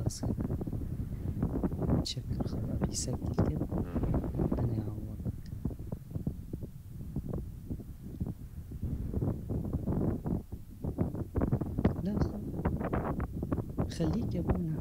خلاص كده متشكر خلاص بيسجل كده ربنا يعوضك لا خلاص خليك يا ابونا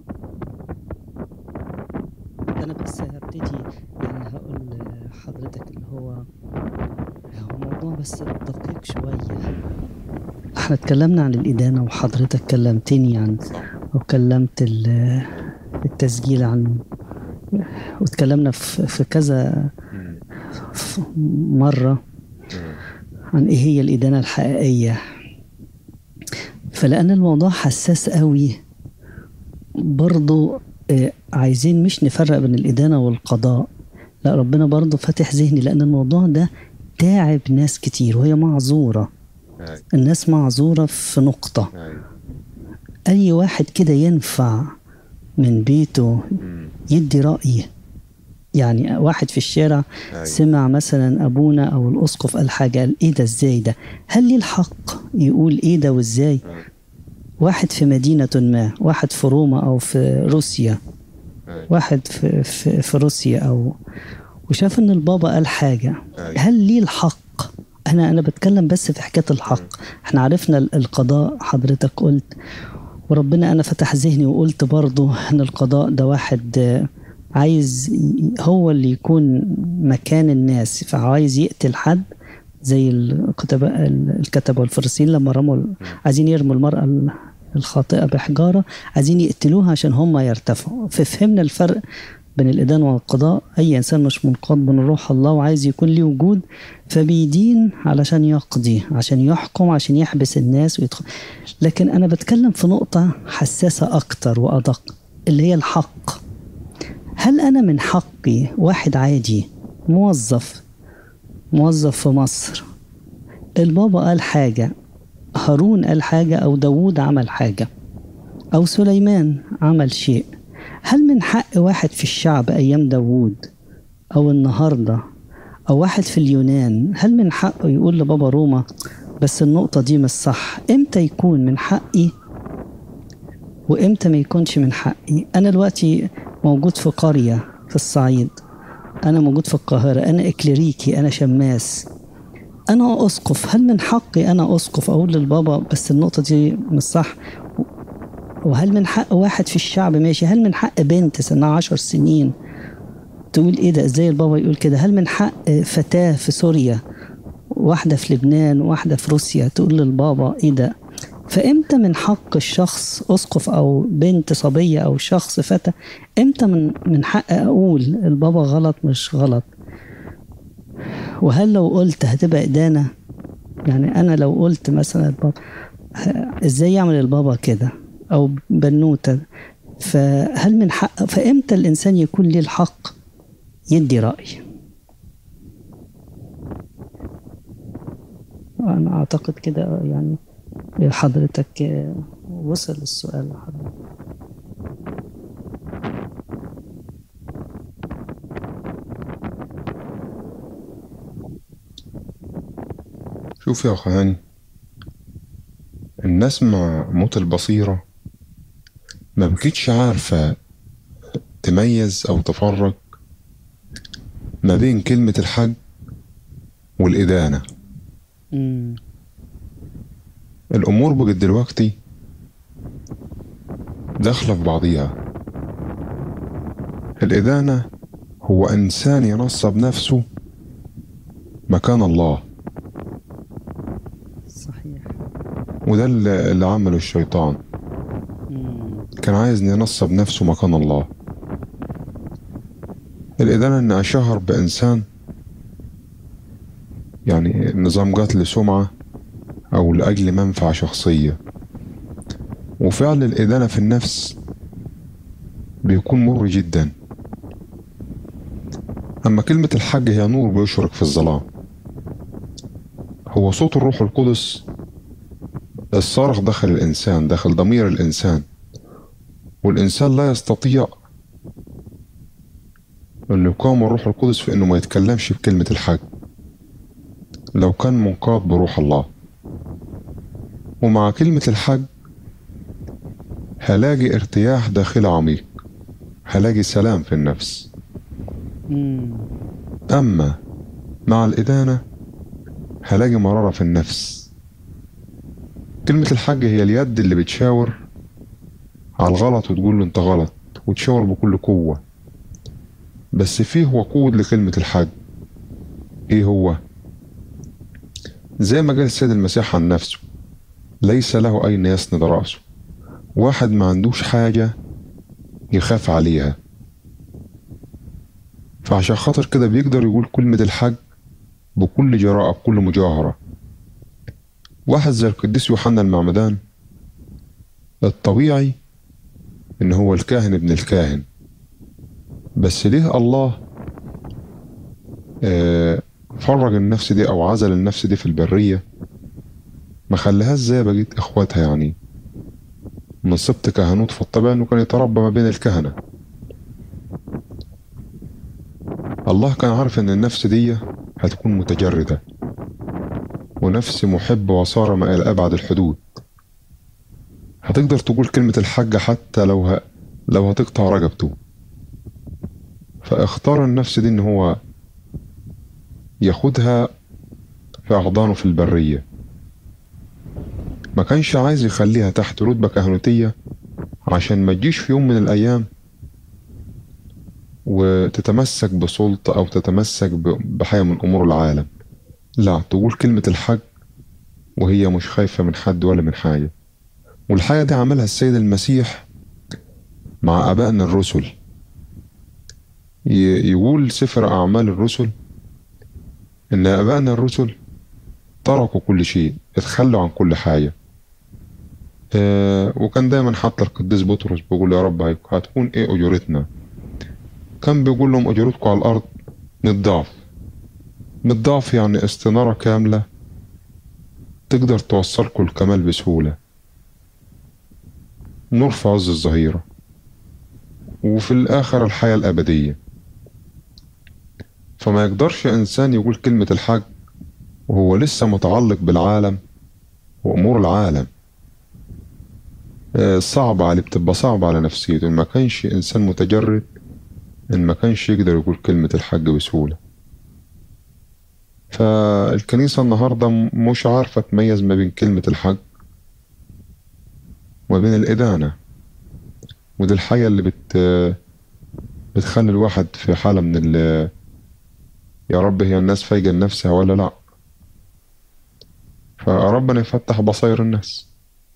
انا بس هبتدي يعني هقول لحضرتك اللي هو هو موضوع بس دقيق شوية احنا اتكلمنا عن الإدانة وحضرتك كلمتني عن صح وكلمت ال- التسجيل عن واتكلمنا في في كذا مم. في مرة مم. عن ايه هي الإدانة الحقيقية فلأن الموضوع حساس قوي برضو آه، عايزين مش نفرق بين الإدانة والقضاء لا ربنا برضو فاتح ذهني لأن الموضوع ده تعب ناس كتير وهي معذورة هاي الناس معذورة في نقطة هاي أي واحد كده ينفع من بيته مم. يدي رأي يعني واحد في الشارع هاي سمع مثلا ابونا او الاسقف قال حاجه قال ايه ده ازاي ده هل ليه الحق يقول ايه ده وازاي هاي واحد في مدينه ما واحد في روما او في روسيا هاي واحد في في, في روسيا او وشاف ان البابا قال حاجه هاي. هل ليه الحق انا انا بتكلم بس في حكايه الحق احنا عرفنا ال- القضاء حضرتك قلت وربنا انا فتح ذهني وقلت برضو ان القضاء ده واحد آه، عايز ي- هو اللي يكون مكان الناس فعايز يقتل حد زي الكتباء الكتبة والفريسيين لما رموا ال- عايزين يرموا المرأة ال- الخاطئة بحجارة عايزين يقتلوها عشان هم يرتفعوا ففهمنا الفرق بين الإدانة والقضاء أي إنسان مش منقاد من روح الله وعايز يكون ليه وجود فبيدين علشان يقضي عشان يحكم عشان يحبس الناس ويدخل لكن أنا بتكلم في نقطة حساسة أكتر وأدق اللي هي الحق هل أنا من حقي واحد عادي موظف موظف في مصر البابا قال حاجة هارون قال حاجة أو داوود عمل حاجة أو سليمان عمل شيء هل من حق واحد في الشعب أيام داوود أو النهاردة أو واحد في اليونان هل من حقه يقول لبابا روما بس النقطة دي مش صح إمتى يكون من حقي وإمتى ما يكونش من حقي أنا دلوقتي موجود في قرية في الصعيد أنا موجود في القاهرة أنا إكليريكي أنا شماس أنا أسقف هل من حقي أنا أسقف أقول للبابا بس النقطة دي مش صح وهل من حق واحد في الشعب ماشي هل من حق بنت سنها عشر سنين تقول ايه ده ازاي البابا يقول كده هل من حق فتاة في سوريا واحدة في لبنان واحدة في روسيا تقول للبابا ايه ده فامتى من حق الشخص اسقف او بنت صبية او شخص فتى امتى من من حق اقول البابا غلط مش غلط وهل لو قلت هتبقى ادانة يعني انا لو قلت مثلا البابا ه- ازاي يعمل البابا كده او بنوتة فهل من حق فامتى الانسان يكون ليه الحق يدي رأي انا اعتقد كده يعني حضرتك آه، وصل السؤال لحضرتك شوف يا أخواني الناس مع موت البصيرة ما بقتش عارفة تميز أو تفرق ما بين كلمة الحج والإدانة مم. الأمور بقت دلوقتي داخلة في بعضيها الإدانة هو إنسان ينصب نفسه مكان الله صحيح وده اللي اللي عمله الشيطان مم. كان عايز ينصب نفسه مكان الله الإدانة إن أشهر بإنسان يعني نظام قتل سمعة أو لأجل منفعة شخصية وفعل الإدانة في النفس بيكون مر جدا أما كلمة الحج هي نور بيشرق في الظلام هو صوت الروح القدس الصارخ داخل الإنسان داخل ضمير الإنسان والإنسان لا يستطيع أن يقاوم الروح القدس في أنه ما يتكلمش بكلمة الحج لو كان منقاد بروح الله ومع كلمة الحج هلاقي ارتياح داخلي عميق هلاقي سلام في النفس مم. أما مع الإدانة هلاقي مرارة في النفس كلمة الحق هي اليد اللي بتشاور على الغلط وتقول له أنت غلط وتشاور بكل قوة بس فيه وقود لكلمة الحق إيه هو؟ زي ما قال السيد المسيح عن نفسه ليس له أين يسند رأسه واحد ما عندوش حاجة يخاف عليها فعشان خاطر كده بيقدر يقول كلمة الحق بكل جراءة بكل مجاهرة واحد زي القديس يوحنا المعمدان الطبيعي إن هو الكاهن ابن الكاهن بس ليه الله آه، فرج النفس دي أو عزل النفس دي في البرية ما خلاهاش زي بقية إخواتها يعني من سبط كهنوت فالطبيعي إنه كان يتربى ما بين الكهنة الله كان عارف إن النفس دي هتكون متجردة ونفس محبة وصارمة إلى أبعد الحدود هتقدر تقول كلمة الحق حتى لو ه... لو هتقطع رقبته فاختار النفس دي إن هو ياخدها في أحضانه في البرية ما كانش عايز يخليها تحت رتبة كهنوتية عشان ما تجيش في يوم من الأيام وتتمسك بسلطة أو تتمسك ب- بحاجة من أمور العالم لا تقول كلمة الحق وهي مش خايفة من حد ولا من حاجة والحاجة دي عملها السيد المسيح مع آبائنا الرسل ي- يقول سفر أعمال الرسل إن آبائنا الرسل تركوا كل شيء اتخلوا عن كل حاجة آه، وكان دايما حتى القديس بطرس بيقول يا رب هيك- هتكون ايه اجورتنا كان بيقول لهم اجورتكم على الارض متضاعف متضاعف يعني استنارة كاملة تقدر توصلكم الكمال بسهولة نور في عز الظهيرة وفي الآخر الحياة الأبدية فما يقدرش إنسان يقول كلمة الحق وهو لسه متعلق بالعالم وأمور العالم آه، صعبة عليه بتبقى صعبة على نفسيته إن ما كانش إنسان متجرد إن ما كانش يقدر يقول كلمة الحق بسهولة فالكنيسة النهاردة م- مش عارفة تميز ما بين كلمة الحق وما بين الإدانة ودي الحاجة اللي بت بتخلي الواحد في حالة من ال يا رب هي الناس فايقة لنفسها ولا لأ فربنا يفتح بصير الناس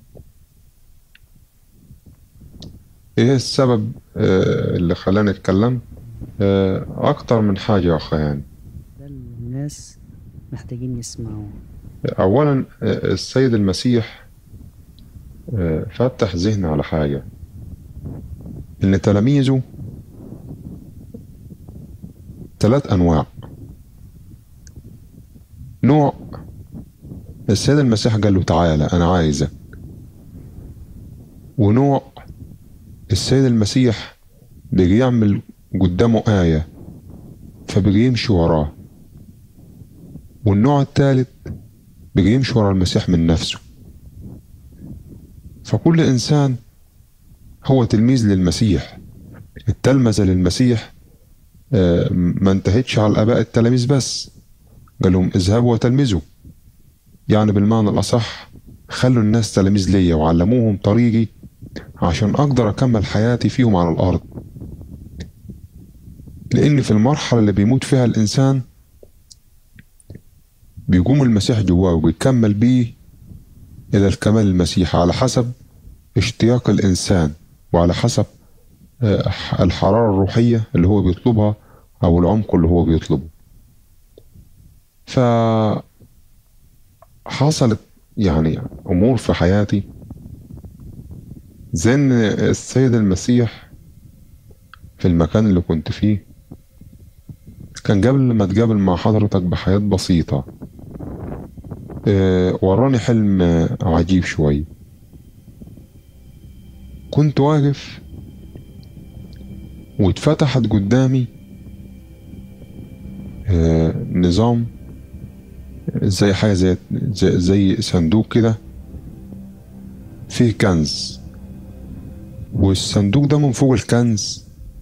ايه السبب آه، اللي خلاني اتكلم آه، اكتر من حاجة يا اخي يعني ده اللي الناس محتاجين يسمعوه اولا آه، السيد المسيح آه، فتح ذهني على حاجة ان تلاميذه ثلاث انواع نوع السيد المسيح قال له تعالى انا عايزك ونوع السيد المسيح بيجي يعمل قدامه آية فبيجي يمشي وراه والنوع الثالث بيجي يمشي ورا المسيح من نفسه فكل إنسان هو تلميذ للمسيح التلمذة للمسيح آه، ما انتهتش على الآباء التلاميذ بس قال لهم اذهبوا وتلمذوا يعني بالمعنى الأصح خلوا الناس تلاميذ ليا وعلموهم طريقي عشان أقدر أكمل حياتي فيهم على الأرض لأن في المرحلة اللي بيموت فيها الإنسان بيقوم المسيح جواه وبيكمل بيه إلى الكمال المسيحي على حسب اشتياق الإنسان وعلى حسب آه، الحرارة الروحية اللي هو بيطلبها أو العمق اللي هو بيطلبه ف حصلت يعني أمور في حياتي زي إن السيد المسيح في المكان اللي كنت فيه كان قبل ما اتقابل مع حضرتك بحياة بسيطة آه، وراني حلم آه، عجيب شوية كنت واقف واتفتحت قدامي آه، نظام زي حاجة زي زي, زي صندوق كده فيه كنز والصندوق ده من فوق الكنز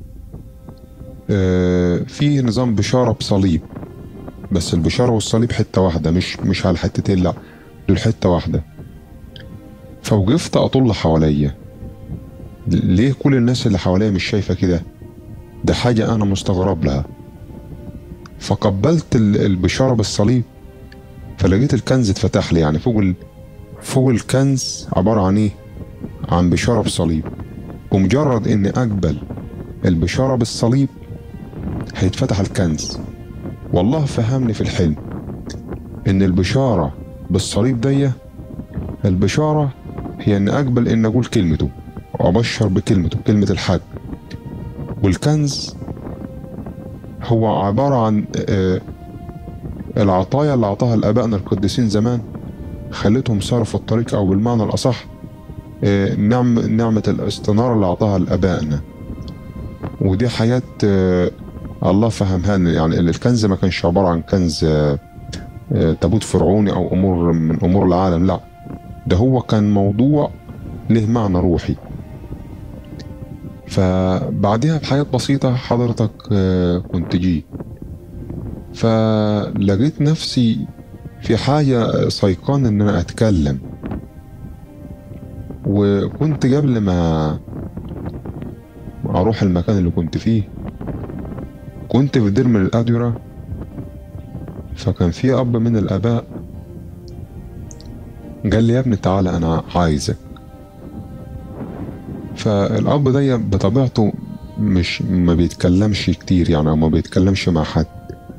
آه، فيه نظام بشارة بصليب بس البشارة والصليب حتة واحدة مش مش على حتتين لا دول حتة واحدة فوقفت أطل حواليا ليه كل الناس اللي حواليا مش شايفة كده ده حاجة أنا مستغرب لها فقبلت ال- البشارة بالصليب فلقيت الكنز اتفتح لي يعني فوق ال... فوق الكنز عبارة عن ايه عن بشارة بالصليب ومجرد اني اقبل البشارة بالصليب هيتفتح الكنز والله فهمني في الحلم ان البشارة بالصليب دي البشارة هي ان اقبل ان اقول كلمته وابشر بكلمته كلمة الحق والكنز هو عبارة عن آه، العطايا اللي أعطاها الآبائنا القديسين زمان خلتهم ساروا في الطريق أو بالمعنى الأصح آه، نعم نعمة الاستنارة اللي أعطاها لآبائنا ودي حياة آه، الله فهمها لنا يعني الكنز ما كانش عبارة عن كنز آه، آه، تابوت فرعوني أو أمور من أمور العالم لا ده هو كان موضوع له معنى روحي فبعدها بحاجات بسيطة حضرتك آه، كنت جيت فلقيت نفسي في حاجة صيقان إن أنا أتكلم وكنت قبل ما ما أروح المكان اللي كنت فيه كنت في دير من الأديرة فكان في أب من الآباء قال لي يا ابني تعالى أنا عايزك فالأب ده بطبيعته مش ما بيتكلمش كتير يعني أو ما بيتكلمش مع حد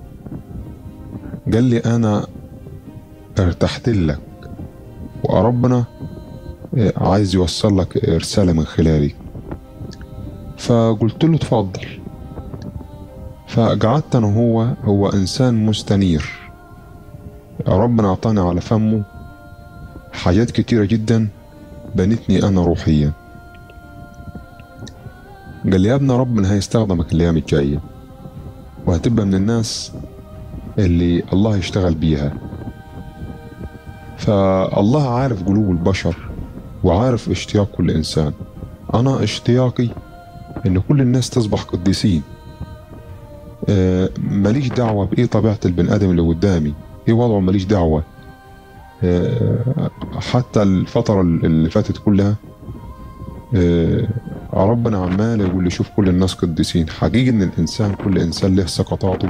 قال لي أنا ارتحت لك وربنا عايز يوصل لك رسالة من خلالي فقلت له اتفضل فقعدت أنا وهو هو إنسان مستنير ربنا أعطاني على فمه حاجات كتيرة جدا بنتني أنا روحيا قال لي يا ابني ربنا هيستخدمك الأيام الجاية وهتبقى من الناس اللي الله يشتغل بيها فالله عارف قلوب البشر وعارف اشتياق كل إنسان أنا اشتياقي إن كل الناس تصبح قديسين آه، ماليش دعوة بإيه طبيعة البني آدم اللي قدامي إيه وضعه ماليش دعوة آه، حتى الفترة اللي فاتت كلها آه، ربنا عمال يقول لي شوف كل الناس قديسين حقيقي ان الانسان كل انسان له سقطاته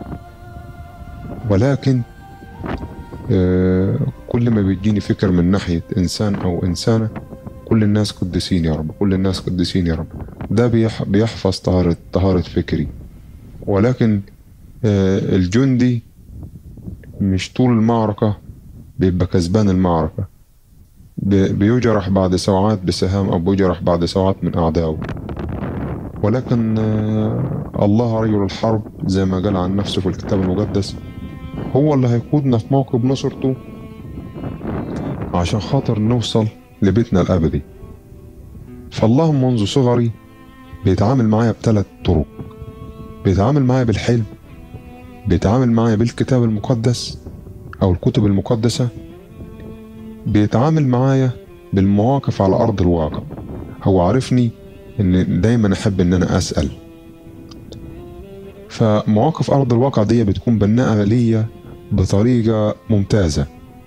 ولكن آه، كل ما بيجيني فكر من ناحية انسان او انسانة كل الناس قديسين يا رب كل الناس قديسين يا رب ده بيح- بيحفظ طهارة طهارة فكري ولكن آه، الجندي مش طول المعركة بيبقى كسبان المعركة بي- بيجرح بعد ساعات بسهام أو بيجرح بعد ساعات من أعدائه ولكن آه، الله رجل الحرب زي ما قال عن نفسه في الكتاب المقدس هو اللي هيقودنا في موكب نصرته عشان خاطر نوصل لبيتنا الأبدي فالله منذ صغري بيتعامل معايا بثلاث طرق بيتعامل معايا بالحلم بيتعامل معايا بالكتاب المقدس أو الكتب المقدسة بيتعامل معايا بالمواقف على أرض الواقع هو عارفني إن دايما أحب إن أنا أسأل فمواقف أرض الواقع دي بتكون بناءة ليا بطريقة ممتازة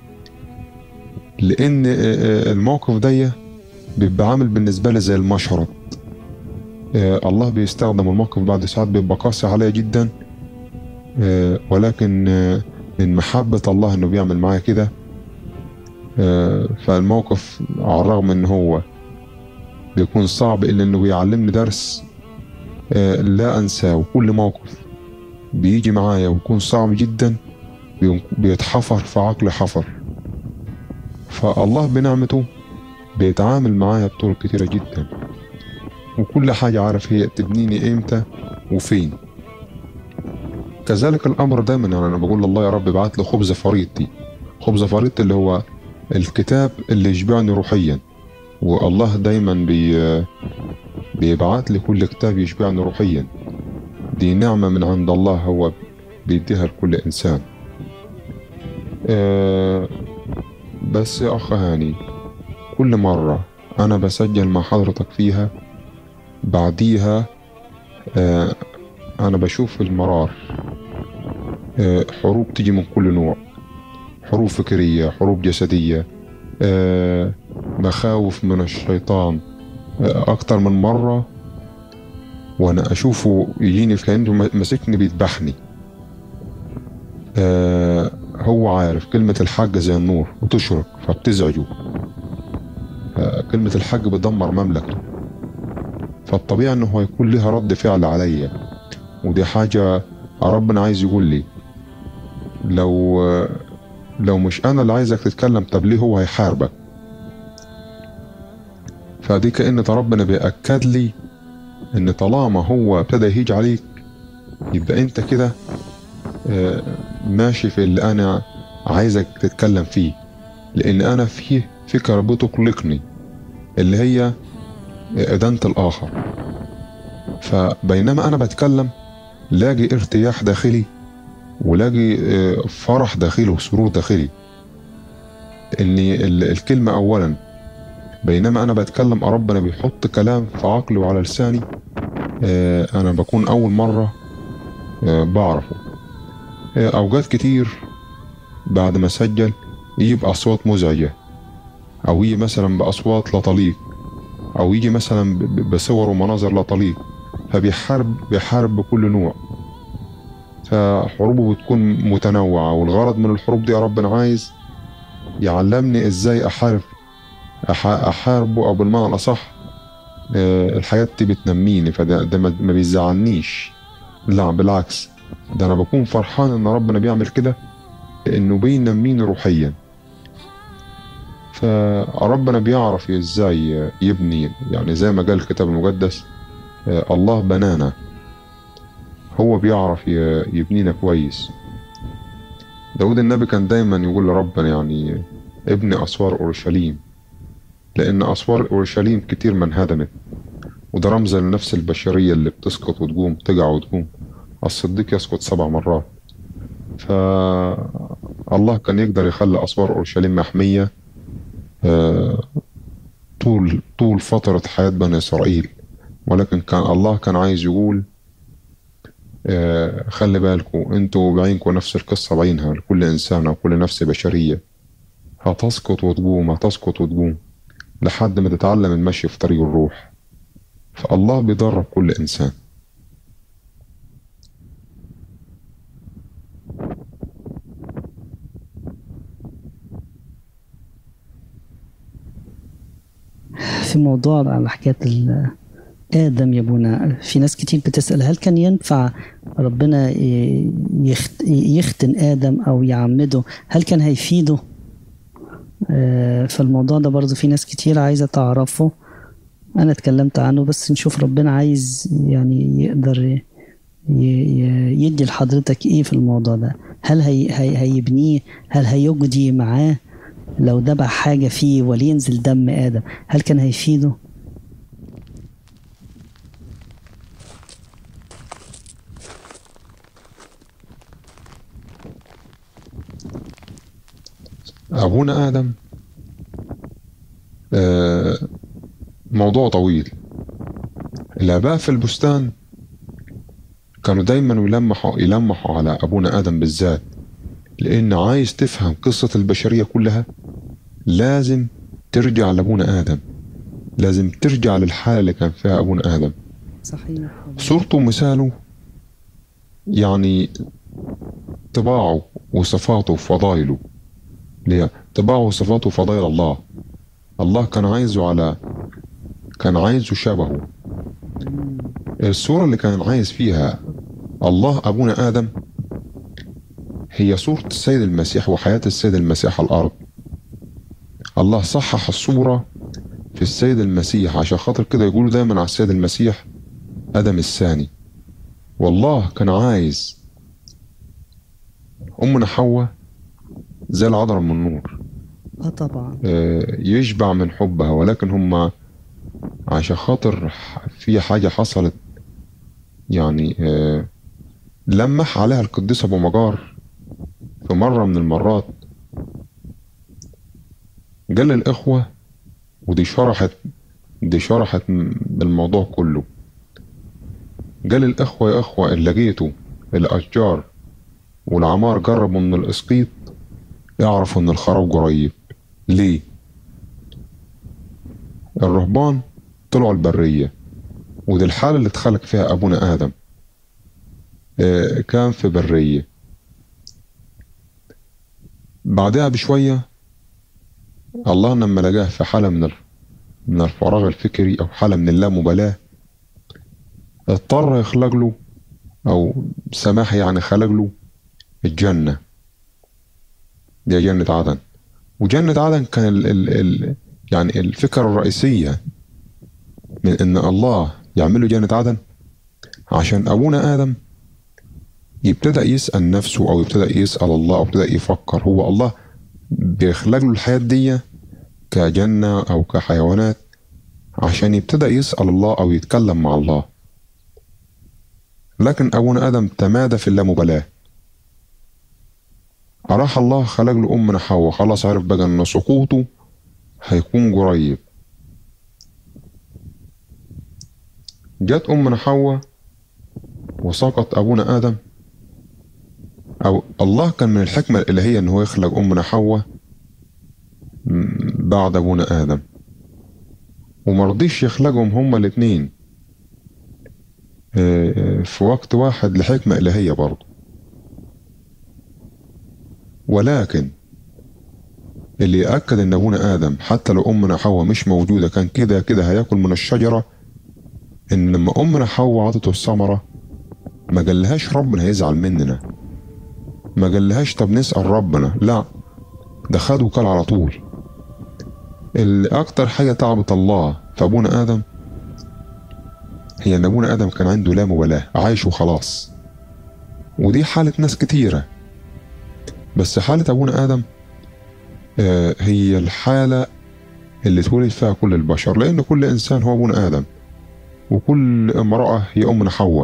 لأن آه، آه، الموقف دي بيبقى عامل بالنسبة لي زي المشرط آه، الله بيستخدم الموقف بعد ساعات بيبقى قاسي عليا جدا آه، ولكن آه، من محبة الله إنه بيعمل معايا كده آه، فالموقف على الرغم ان هو بيكون صعب الا انه بيعلمني درس آه، لا انساه وكل موقف بيجي معايا ويكون صعب جدا بي- بيتحفر في عقلي حفر فالله بنعمته بيتعامل معايا بطرق كتيرة جدا وكل حاجة عارف هي تبنيني امتى وفين كذلك الامر دايما يعني انا بقول لله يا رب ابعت لي خبز فريضتي خبز فريضتي اللي هو الكتاب اللي يشبعني روحيا والله دايما بي بيبعت لي كل كتاب يشبعني روحيا دي نعمة من عند الله هو بيديها لكل إنسان آه بس يا أخ هاني كل مرة أنا بسجل مع حضرتك فيها بعديها آه أنا بشوف المرار آه حروب تيجي من كل نوع حروب فكرية حروب جسدية آه مخاوف من الشيطان آه أكتر من مرة وأنا أشوفه يجيني كأنه ماسكني بيذبحني آه هو عارف كلمة الحج زي النور وتشرق فبتزعجه آه كلمة الحج بتدمر مملكته فالطبيعي انه هو يكون لها رد فعل عليا ودي حاجة ربنا عايز يقول لي لو لو مش انا اللي عايزك تتكلم طب ليه هو هيحاربك فدي كأن ربنا بيأكد لي ان طالما هو ابتدى يهيج عليك يبقى انت كده ماشي في اللي انا عايزك تتكلم فيه لان انا فيه فكرة بتقلقني اللي هي إدانة الآخر فبينما أنا بتكلم لاقي ارتياح داخلي ولاقي فرح داخلي وسرور داخلي إن الكلمة أولا بينما أنا بتكلم ربنا بيحط كلام في عقلي وعلى لساني أنا بكون أول مرة بعرفه أوقات كتير بعد ما أسجل يجي بأصوات مزعجة أو يجي مثلا بأصوات لا تليق او يجي مثلا بصور ومناظر لا تليق فبيحارب بيحارب بكل نوع فحروبه بتكون متنوعة والغرض من الحروب دي ربنا عايز يعلمني ازاي احارب احاربه او بالمعنى الاصح الحاجات دي بتنميني فده ده ما بيزعلنيش لا بالعكس ده انا بكون فرحان ان ربنا بيعمل كده لانه بينميني روحيا فربنا بيعرف ازاي يبني يعني زي ما قال الكتاب المقدس الله بنانا هو بيعرف يبنينا كويس داود النبي كان دايما يقول لربنا يعني ابني أسوار أورشليم لأن أسوار أورشليم كتير من هدمت وده رمز للنفس البشرية اللي بتسقط وتقوم تقع وتقوم الصديق يسقط سبع مرات فالله كان يقدر يخلي أسوار أورشليم محمية طول طول فترة حياة بني إسرائيل ولكن كان الله كان عايز يقول خلي بالكم انتوا بعينكم نفس القصة بعينها لكل إنسان أو كل نفس بشرية هتسقط وتقوم هتسقط وتقوم لحد ما تتعلم المشي في طريق الروح فالله بيدرب كل إنسان في موضوع على حكاية آدم يا ابونا في ناس كتير بتسأل هل كان ينفع ربنا يختن آدم أو يعمده هل كان هيفيده فالموضوع ده برضو في ناس كتير عايزة تعرفه أنا اتكلمت عنه بس نشوف ربنا عايز يعني يقدر يدي لحضرتك إيه في الموضوع ده هل هي هيبنيه هل هيجدي معاه لو دبع حاجة فيه ولينزل دم آدم هل كان هيفيده؟ أبونا آدم آه موضوع طويل الآباء في البستان كانوا دايما يلمحوا يلمحوا على أبونا آدم بالذات لأن عايز تفهم قصة البشرية كلها لازم ترجع لأبونا آدم لازم ترجع للحالة اللي كان فيها أبونا آدم صحيح صورته ومثاله يعني طباعه وصفاته وفضائله اللي هي طباعه وصفاته وفضائل الله الله كان عايزه على كان عايزه شبهه الصورة اللي كان عايز فيها الله أبونا آدم هي صورة السيد المسيح وحياة السيد المسيح على الأرض الله صحح الصورة في السيد المسيح عشان خاطر كده يقولوا دايما على السيد المسيح آدم الثاني والله كان عايز أمنا حواء زي العذراء من النور اه طبعا آه، يشبع من حبها ولكن هم عشان خاطر في حاجة حصلت يعني آه، لمح عليها القديس أبو مجار في مرة من المرات قال للإخوة ودي شرحت دي شرحت الموضوع كله قال الإخوة يا إخوة اللي لقيتوا الأشجار والعمار جربوا من الإسقيط يعرفوا إن الخراب قريب ليه؟ الرهبان طلعوا البرية ودي الحالة اللي اتخلق فيها أبونا آدم آه، كان في برية بعدها بشوية الله لما لقاه في حالة من ال- من الفراغ الفكري أو حالة من اللامبالاة اضطر يخلق له أو سماح يعني خلق له الجنة دي جنة عدن وجنة عدن كان ال ال ال يعني الفكرة الرئيسية من إن الله يعمل له جنة عدن عشان أبونا آدم يبتدأ يسأل نفسه أو يبتدأ يسأل الله أو يبتدأ يفكر هو الله بيخلق له الحياة دي كجنة أو كحيوانات عشان يبتدأ يسأل الله أو يتكلم مع الله لكن أبونا آدم تمادى في اللامبالاة أراح الله خلق له أمنا حواء خلاص عرف بقى إن سقوطه هيكون قريب جت أمنا حواء وسقط أبونا آدم أو الله كان من الحكمة الإلهية إن هو يخلق أمنا حواء م- بعد أبونا آدم ومرضيش يخلقهم هما الاتنين آه، آه، في وقت واحد لحكمة إلهية برضه ولكن اللي يأكد إن أبونا آدم حتى لو أمنا حواء مش موجودة كان كده كده هياكل من الشجرة إن لما أمنا حواء عطته الثمرة ما قالهاش ربنا هيزعل مننا ما قالهاش طب نسأل ربنا لا ده خد وكل على طول اللي أكتر حاجة تعبت الله في أبونا آدم هي إن أبونا آدم كان عنده لا مبالاة عايش وخلاص ودي حالة ناس كتيرة بس حالة أبونا آدم آه، هي الحالة اللي اتولد فيها كل البشر لأن كل إنسان هو أبونا آدم وكل امرأة هي أمنا حواء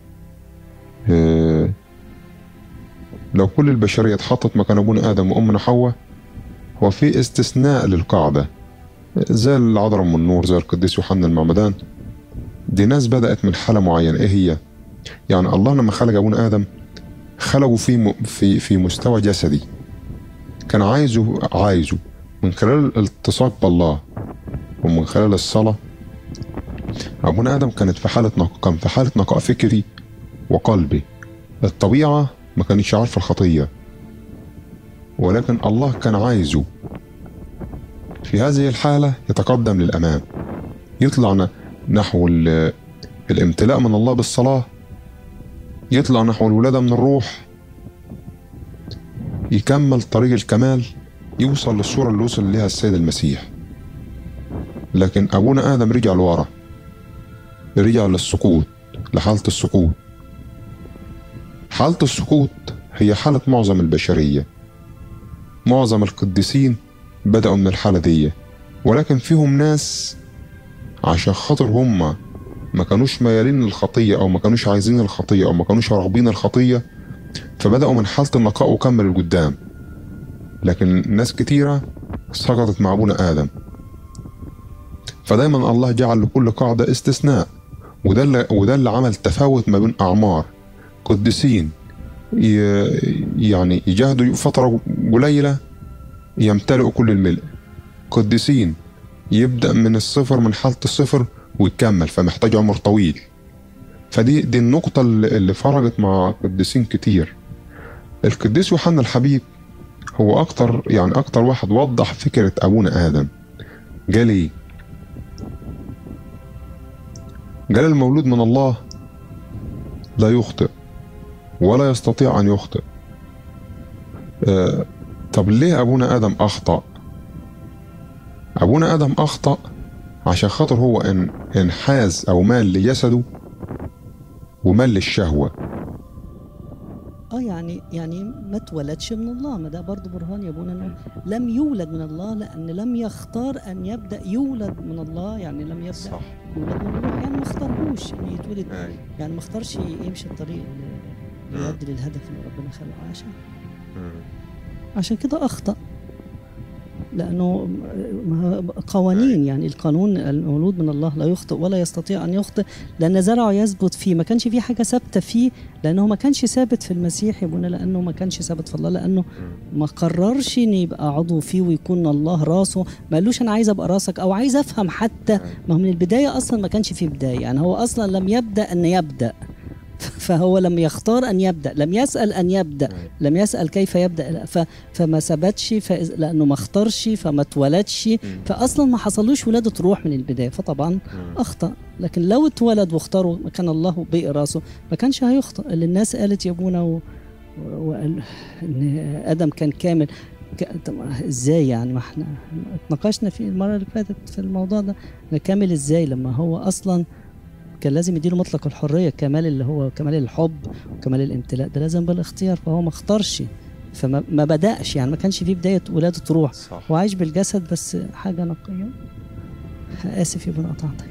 آه، لو كل البشرية اتحطت مكان أبونا آدم وأمنا حواء هو في استثناء للقاعدة زي العذراء من النور زي القديس يوحنا المعمدان دي ناس بدأت من حالة معينة إيه هي؟ يعني الله لما خلق أبونا آدم خلقه في م- في في مستوى جسدي كان عايزه عايزه من خلال الالتصاق بالله ومن خلال الصلاة أبونا آدم كانت في حالة نق... كان في حالة نقاء فكري وقلبي الطبيعة ما كانتش عارفة الخطية ولكن الله كان عايزه في هذه الحالة يتقدم للأمام يطلع ن- نحو ال- الامتلاء من الله بالصلاة يطلع نحو الولادة من الروح يكمل طريق الكمال يوصل للصورة اللي وصل لها السيد المسيح لكن أبونا آدم رجع لورا رجع للسقوط لحالة السقوط حالة السقوط هي حالة معظم البشرية معظم القديسين بدأوا من الحالة دي ولكن فيهم ناس عشان خاطر هم ما كانوش ميالين للخطية أو ما كانوش عايزين الخطية أو ما كانوش راغبين الخطية فبدأوا من حالة النقاء وكملوا لقدام لكن ناس كتيرة سقطت مع أبونا آدم فدايما الله جعل لكل قاعدة استثناء وده اللي وده اللي عمل تفاوت ما بين أعمار قديسين ي- يعني يجاهدوا فترة قليلة يمتلئوا كل الملء قديسين يبدأ من الصفر من حالة الصفر ويكمل فمحتاج عمر طويل فدي دي النقطة اللي اللي فرقت مع قديسين كتير القديس يوحنا الحبيب هو أكتر يعني أكتر واحد وضح فكرة أبونا آدم قال إيه؟ قال المولود من الله لا يخطئ ولا يستطيع أن يخطئ آه طب ليه أبونا آدم أخطأ؟ أبونا آدم أخطأ عشان خاطر هو إن انحاز أو مال لجسده ومال للشهوة اه يعني يعني ما اتولدش من الله ما ده برضه برهان يا ابونا انه لم يولد من الله لان لم يختار ان يبدا يولد من الله يعني لم يبدا صح يولد من الروح يعني ما اختارهوش ان يتولد أي. يعني ما اختارش يمشي الطريق اللي مم. يؤدي للهدف اللي ربنا خلقه عشان مم. عشان كده اخطا لانه ما- قوانين يعني القانون المولود من الله لا يخطئ ولا يستطيع ان يخطئ لان زرعه يثبت فيه ما كانش في حاجه ثابته فيه لانه ما كانش ثابت في المسيح يا ابونا لانه ما كانش ثابت في الله لانه ما قررش ان يبقى عضو فيه ويكون الله راسه ما قالوش انا عايز ابقى راسك او عايز افهم حتى ما هو من البدايه اصلا ما كانش فيه بدايه يعني هو اصلا لم يبدا ان يبدا فهو لم يختار ان يبدا لم يسال ان يبدا لم يسال كيف يبدا لا، ف فما ثبتش فإذ- لانه ما اختارش فما اتولدش فاصلا ما حصلوش ولاده روح من البدايه فطبعا اخطا لكن لو اتولد واختاروا مكان الله بقي راسه ما كانش هيخطئ اللي الناس قالت يا ابونا و... وقال ان ادم كان كامل ك... طب ازاي يعني ما احنا اتناقشنا في المره اللي فاتت في الموضوع ده ده كامل ازاي لما هو اصلا كان لازم يديله مطلق الحريه كمال اللي هو كمال الحب وكمال الامتلاء ده لازم بالاختيار فهو ما اختارش فما ما بداش يعني ما كانش فيه بدايه ولاده روح صح هو عايش بالجسد بس حاجه نقيه اسف يا ابن قطعتك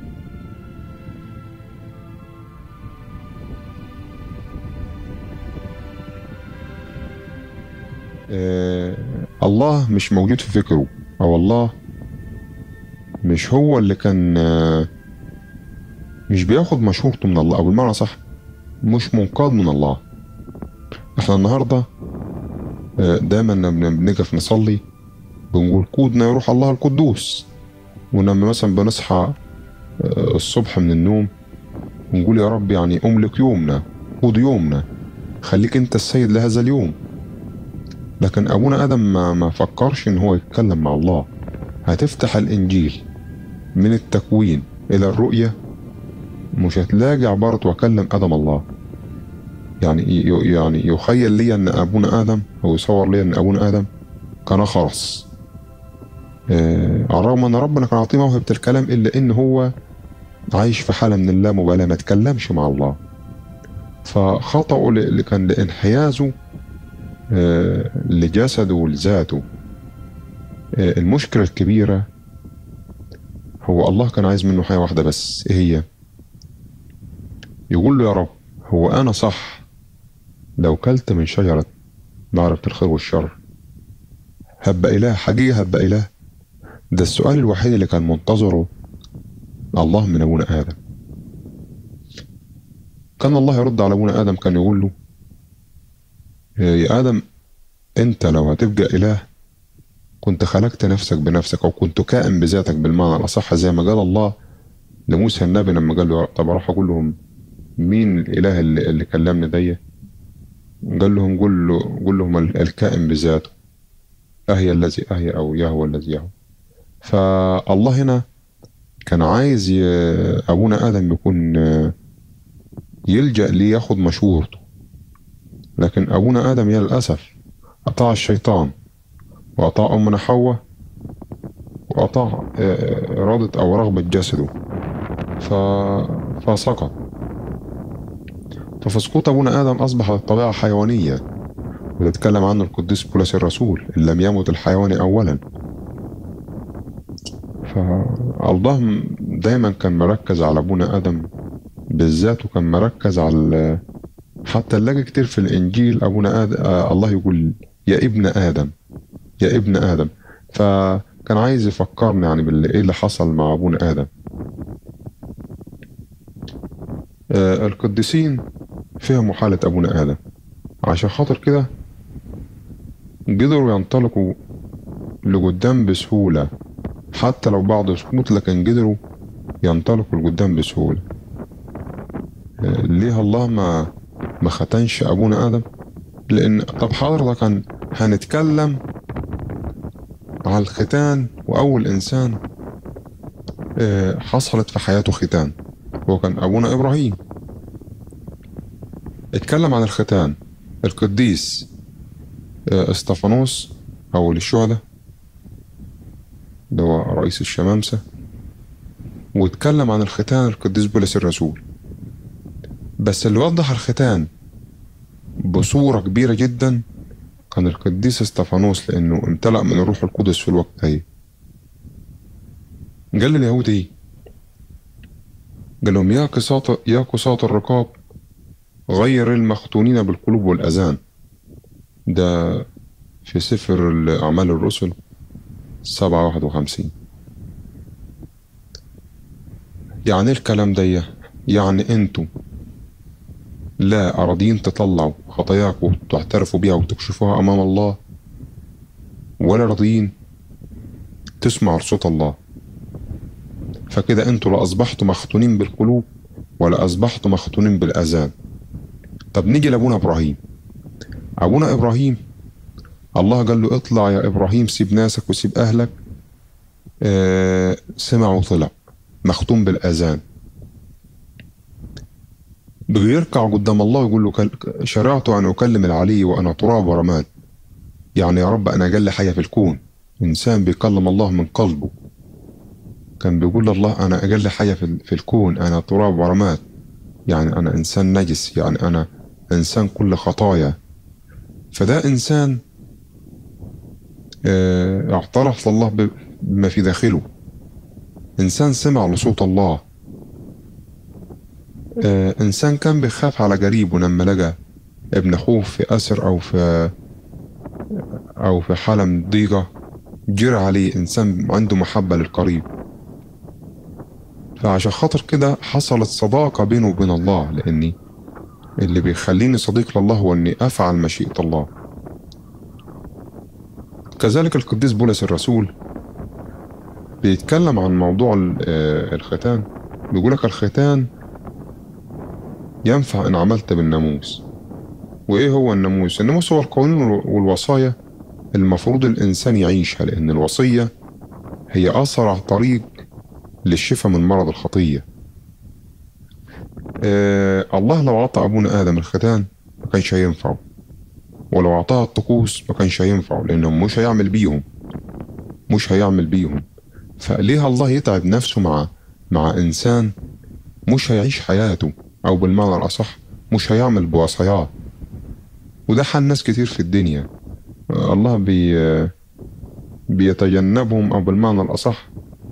آه الله مش موجود في فكره او الله مش هو اللي كان آه مش بياخد مشورته من الله او بالمعنى صح مش منقاد من الله احنا النهارده آه دايما لما بنقف نصلي بنقول قودنا يروح الله القدوس ولما مثلا بنصحى آه الصبح من النوم ونقول يا رب يعني املك يومنا قود يومنا خليك انت السيد لهذا اليوم لكن ابونا ادم ما, ما فكرش ان هو يتكلم مع الله هتفتح الانجيل من التكوين الى الرؤيه مش هتلاقي عبارة وكلم ادم الله يعني ي- يعني يخيل لي ان ابونا ادم او يصور لي ان ابونا ادم كان خرس آه على الرغم ان ربنا كان عاطيه موهبة الكلام الا ان هو عايش في حالة من اللامبالاة ما تكلمش مع الله فخطأه اللي كان لانحيازه آه، لجسده ولذاته آه، المشكلة الكبيرة هو الله كان عايز منه حاجة واحدة بس ايه هي يقول له يا رب هو أنا صح لو كلت من شجرة معرفة الخير والشر هبقى إله حقيقة هبقى إله ده السؤال الوحيد اللي كان منتظره الله من أبونا آدم كان الله يرد على أبونا آدم كان يقول له يا آدم أنت لو هتبقى إله كنت خلقت نفسك بنفسك أو كنت كائن بذاتك بالمعنى الأصح زي ما قال الله لموسى النبي لما قال له طب أروح أقول لهم مين الإله اللي, اللي كلمني دي قال لهم قول له قول لهم ال- الكائن بذاته أهي الذي أهي أو يهوى الذي يهوى فالله هنا كان عايز ي- أبونا آدم يكون يلجأ ليه ياخد مشورته لكن أبونا آدم يا للأسف أطاع الشيطان وأطاع أمنا حواء وأطاع آه، إرادة أو رغبة جسده ف... فسقط ففي سقوط أبونا آدم أصبح الطبيعة حيوانية وتتكلم عنه القديس بولس الرسول إن لم يمت الحيوان أولا فالله دايما كان مركز على أبونا آدم بالذات وكان مركز على حتى نلاقي كتير في الإنجيل أبونا آدم آه الله يقول يا ابن آدم يا ابن آدم فكان عايز يفكرني يعني باللي إيه اللي حصل مع أبونا آدم آه القديسين فهموا حالة أبونا آدم عشان خاطر كده قدروا ينطلقوا لقدام بسهولة حتى لو بعض سقوط لكن قدروا ينطلقوا لقدام بسهولة آه، ليه الله ما ما ختنش أبونا آدم لأن طب حضرتك هن... هنتكلم على الختان وأول إنسان آه، حصلت في حياته ختان هو كان أبونا إبراهيم اتكلم عن الختان القديس آه، استفانوس أو الشهداء ده هو رئيس الشمامسة واتكلم عن الختان القديس بولس الرسول بس اللي وضح الختان بصورة كبيرة جدا كان القديس استفانوس لأنه امتلأ من الروح القدس في الوقت ده قال لليهود ايه؟ قال لهم يا قساط يا قساط الرقاب غير المختونين بالقلوب والأذان ده في سفر أعمال الرسل سبعة واحد وخمسين يعني إيه الكلام ده يعني انتوا لا أراضين تطلعوا خطاياكم وتعترفوا بيها وتكشفوها أمام الله ولا راضيين تسمعوا لصوت الله فكده انتوا لا أصبحتوا مختونين بالقلوب ولا أصبحتوا مختونين بالأذان طب نيجي لأبونا إبراهيم أبونا إبراهيم الله قال له اطلع يا إبراهيم سيب ناسك وسيب أهلك آه سمع وطلع مختوم بالأذان بيركع قدام الله ويقول له كل- شرعت أن أكلم العلي وأنا تراب ورماد يعني يا رب أنا أقل حاجة في الكون إنسان بيكلم الله من قلبه كان بيقول لله أنا أقل حاجة في, في الكون أنا تراب ورماد يعني أنا إنسان نجس يعني أنا إنسان كل خطايا فده إنسان آه، اعترف لله ب- بما في داخله إنسان سمع لصوت الله آه، إنسان كان بيخاف على قريبه لما لقى ابن أخوه في أسر أو في أو في حالة من ضيقة جرى عليه إنسان عنده محبة للقريب فعشان خاطر كده حصلت صداقة بينه وبين الله لأني اللي بيخليني صديق لله هو إني أفعل مشيئة الله كذلك القديس بولس الرسول بيتكلم عن موضوع ال- آه، الختان بيقول لك الختان ينفع إن عملت بالناموس وإيه هو الناموس؟ الناموس هو القوانين والو- والوصايا المفروض الإنسان يعيشها لأن الوصية هي أسرع طريق للشفاء من مرض الخطية آه الله لو أعطى أبونا آدم الختان ما كانش هينفعه ولو أعطاه الطقوس ما كانش هينفعه لأنه مش هيعمل بيهم مش هيعمل بيهم فليه الله يتعب نفسه مع مع إنسان مش هيعيش حياته أو بالمعنى الأصح مش هيعمل بوصاياه وده حال ناس كتير في الدنيا آه، الله بي بيتجنبهم أو بالمعنى الأصح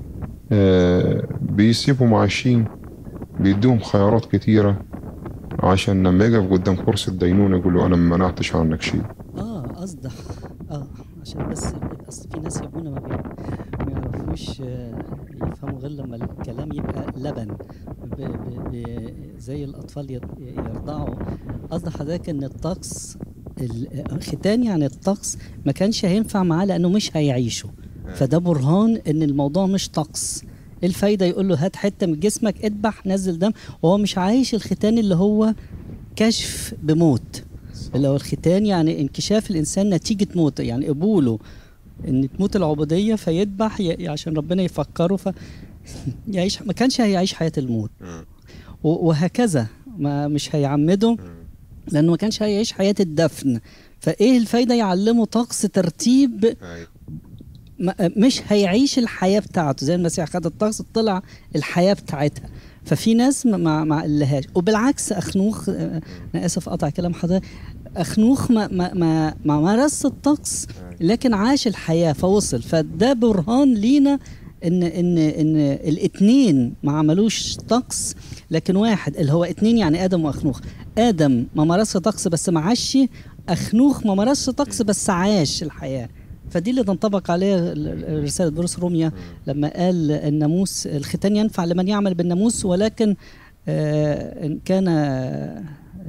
آه، بيسيبهم عايشين بيديهم خيارات كتيرة عشان لما يقف قدام كرسي الدينونة يقول له أنا ما منعتش عنك شيء اه قصدك اه عشان بس اصل في ناس يابونا ما, بي... ما يعرفوش آه، يفهموا غير لما الكلام يبقى لبن ب... ب... ب... زي الاطفال ير- يرضعوا قصد حضرتك ان الطقس الختان يعني الطقس ما كانش هينفع معاه لانه مش هيعيشه فده برهان ان الموضوع مش طقس إيه الفايده يقول له هات حته من جسمك اذبح نزل دم وهو مش عايش الختان اللي هو كشف بموت اللي هو الختان يعني انكشاف الانسان نتيجه موت يعني قبوله ان تموت العبوديه فيذبح ي- عشان ربنا يفكره ف يعيش ما كانش هيعيش حياه الموت و- وهكذا ما مش هيعمده لانه ما كانش هيعيش حياه الدفن فايه الفايده يعلمه طقس ترتيب ما- مش هيعيش الحياه بتاعته زي المسيح خد الطقس طلع الحياه بتاعتها ففي ناس ما ما ما قالهاش وبالعكس اخنوخ آه، انا اسف اقطع كلام حضرتك اخنوخ ما ما ما, ما مارس الطقس لكن عاش الحياه فوصل فده برهان لينا ان ان ان الاثنين ما عملوش طقس لكن واحد اللي هو اتنين يعني ادم واخنوخ ادم ما مارسش طقس بس ما عاش اخنوخ ما مارسش طقس بس عاش الحياه فدي اللي تنطبق عليه ال- ال- رساله بولس روميا لما قال الناموس الختان ينفع لمن يعمل بالناموس ولكن آه ان كان آه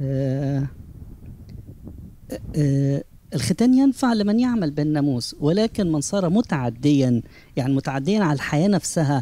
آه الختان ينفع لمن يعمل بالناموس ولكن من صار متعديا يعني متعديا على الحياه نفسها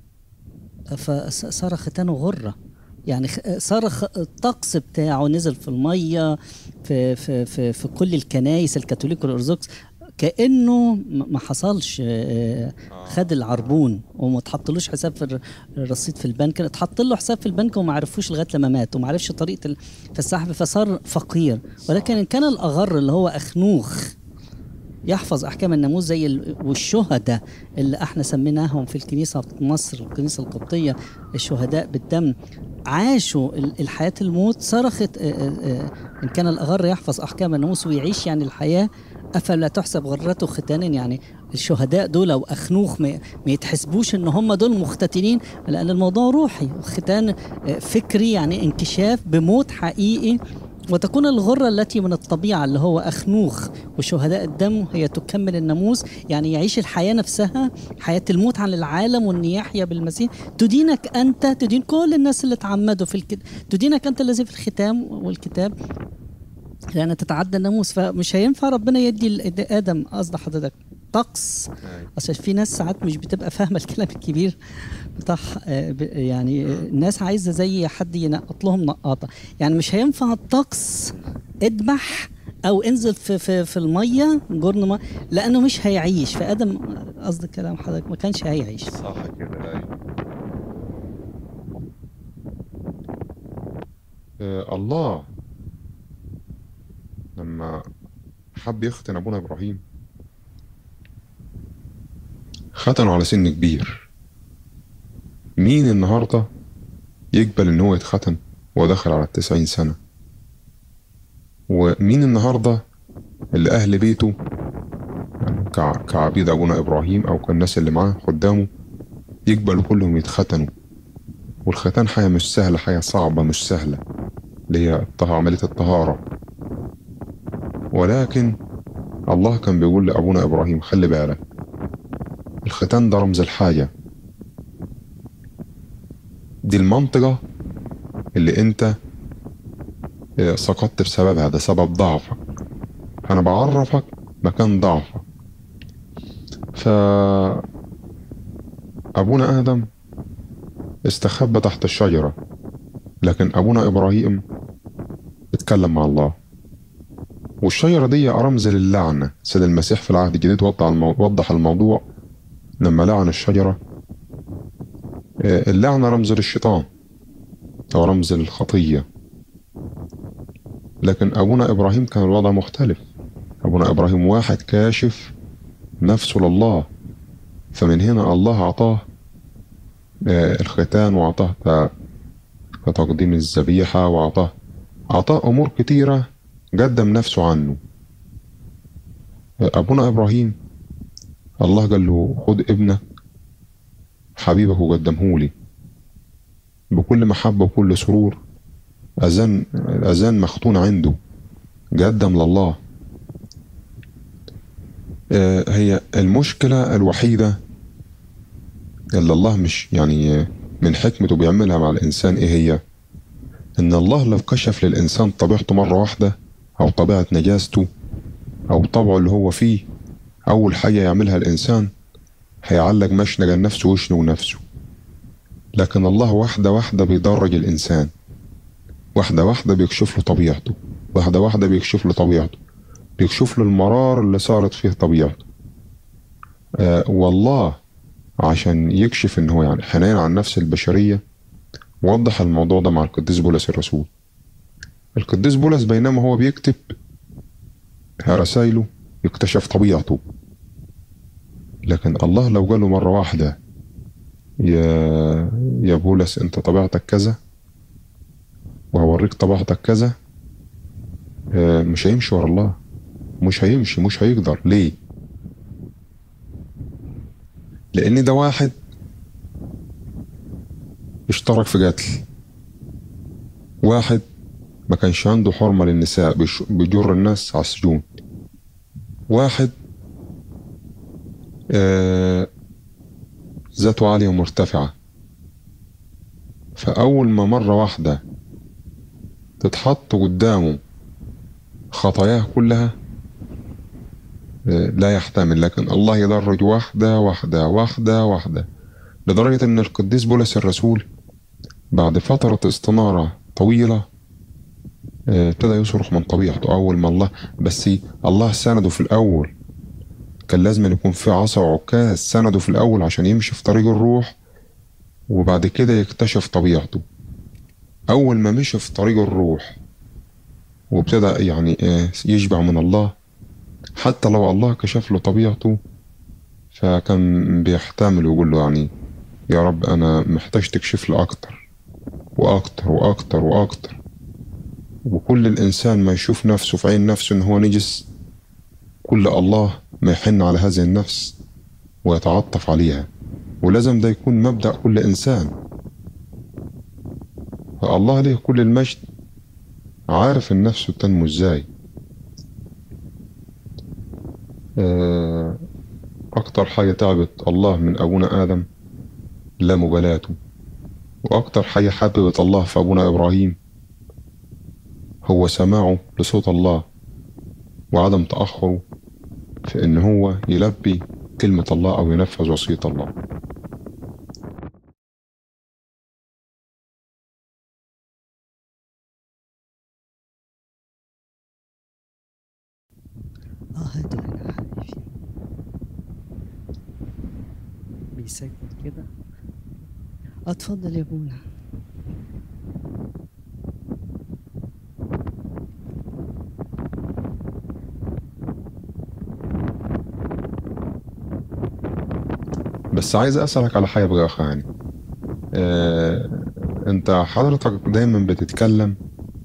فصار ختانه غره يعني خ- صار خ- الطقس بتاعه نزل في الميه في في في, في كل الكنائس الكاثوليك والارثوذكس كانه م- ما حصلش آه، خد العربون وما اتحطلوش حساب في الر- الرصيد في البنك اتحط له حساب في البنك وما عرفوش لغايه لما مات وما عرفش طريقه ال- في السحب فصار فقير ولكن ان كان الاغر اللي هو اخنوخ يحفظ احكام الناموس زي ال- والشهداء اللي احنا سميناهم في الكنيسه في مصر الكنيسه القبطيه الشهداء بالدم عاشوا ال- الحياه الموت صرخت آه، آه، آه، ان كان الاغر يحفظ احكام الناموس ويعيش يعني الحياه افلا تحسب غرته ختانا يعني الشهداء دول او اخنوخ ما ما يتحسبوش ان هم دول مختتنين لان الموضوع روحي ختان آه، فكري يعني انكشاف بموت حقيقي وتكون الغرة التي من الطبيعة اللي هو أخنوخ وشهداء الدم هي تكمل الناموس يعني يعيش الحياة نفسها حياة الموت عن العالم وأن يحيا بالمسيح تدينك أنت تدين كل الناس اللي تعمدوا في الكتاب تدينك أنت الذي في الختام والكتاب لأن تتعدى الناموس فمش هينفع ربنا يدي آدم قصد حضرتك طقس اصل في ناس ساعات مش بتبقى فاهمه الكلام الكبير بتاع يعني الناس عايزه زي حد ينقط لهم نقاطه يعني مش هينفع الطقس اذبح او انزل في في في الميه جرن ما لانه مش هيعيش فادم قصد كلام حضرتك ما كانش هيعيش صح كده ايوه آه الله لما حب يختن ابونا ابراهيم ختنوا على سن كبير مين النهاردة يقبل ان هو يتختن وهو داخل على التسعين سنة ومين النهاردة اللي أهل بيته يعني كعبيد أبونا إبراهيم أو كالناس اللي معاه قدامه يقبلوا كلهم يتختنوا والختان حياة مش سهلة حياة صعبة مش سهلة اللي هي عملية الطهارة ولكن الله كان بيقول لأبونا إبراهيم خلي بالك الختان ده رمز الحاجة دي المنطقة اللي انت سقطت بسببها ده سبب ضعفك انا بعرفك مكان ضعفك ف ابونا ادم استخبى تحت الشجرة لكن ابونا ابراهيم اتكلم مع الله والشجرة دي رمز للعنة سيد المسيح في العهد الجديد وضح الموضوع لما لعن الشجرة اللعنة رمز للشيطان أو رمز للخطية لكن أبونا إبراهيم كان الوضع مختلف أبونا إبراهيم واحد كاشف نفسه لله فمن هنا الله أعطاه الختان وأعطاه تقديم الذبيحة وأعطاه أعطاه أمور كتيرة قدم نفسه عنه أبونا إبراهيم الله قال له خد ابنك حبيبك وقدمه لي بكل محبة وكل سرور أذان الأذان مختون عنده قدم لله هي المشكلة الوحيدة اللي الله مش يعني من حكمته بيعملها مع الإنسان إيه هي؟ إن الله لو كشف للإنسان طبيعته مرة واحدة أو طبيعة نجاسته أو طبعه اللي هو فيه أول حاجة يعملها الإنسان هيعلق مشنقة نفسه ويشنق نفسه لكن الله واحدة واحدة بيدرج الإنسان واحدة واحدة بيكشف له طبيعته واحدة واحدة بيكشف له طبيعته بيكشف له المرار اللي صارت فيه طبيعته آه والله عشان يكشف ان هو يعني حنين عن نفس البشرية وضح الموضوع ده مع القديس بولس الرسول القديس بولس بينما هو بيكتب رسائله يكتشف طبيعته لكن الله لو قاله مرة واحدة يا يا بولس انت طبيعتك كذا وهوريك طبيعتك كذا مش هيمشي ورا الله مش هيمشي مش هيقدر ليه لان ده واحد اشترك في قتل واحد ما كانش عنده حرمة للنساء بيجر الناس على السجون واحد آه ذاته عالية ومرتفعة فأول ما مرة واحدة تتحط قدامه خطاياه كلها آه لا يحتمل لكن الله يدرج واحدة واحدة واحدة واحدة لدرجة إن القديس بولس الرسول بعد فترة استنارة طويلة ابتدى يصرخ من طبيعته أول ما الله بس الله سنده في الأول كان لازم يكون في عصا وعكاز سنده في الأول عشان يمشي في طريق الروح وبعد كده يكتشف طبيعته أول ما مشي في طريق الروح وابتدى يعني يشبع من الله حتى لو الله كشف له طبيعته فكان بيحتمل ويقول له يعني يا رب أنا محتاج تكشف لي أكتر وأكتر وأكتر وأكتر وكل الإنسان ما يشوف نفسه في عين نفسه إن هو نجس كل الله ما يحن على هذه النفس ويتعطف عليها ولازم ده يكون مبدأ كل إنسان فالله له كل المجد عارف النفس تنمو ازاي آه، أكتر حاجة تعبت الله من أبونا آدم لا مبالاته وأكتر حاجة حببت الله في أبونا إبراهيم هو سماعه لصوت الله وعدم تأخره في إن هو يلبي كلمة الله أو ينفذ وصية الله اه هاتوا هنا يا حبيبي بيسجل كده اه اتفضل يا ابونا بس عايز أسألك على حاجة بقى أخ يعني آه، أنت حضرتك دايما بتتكلم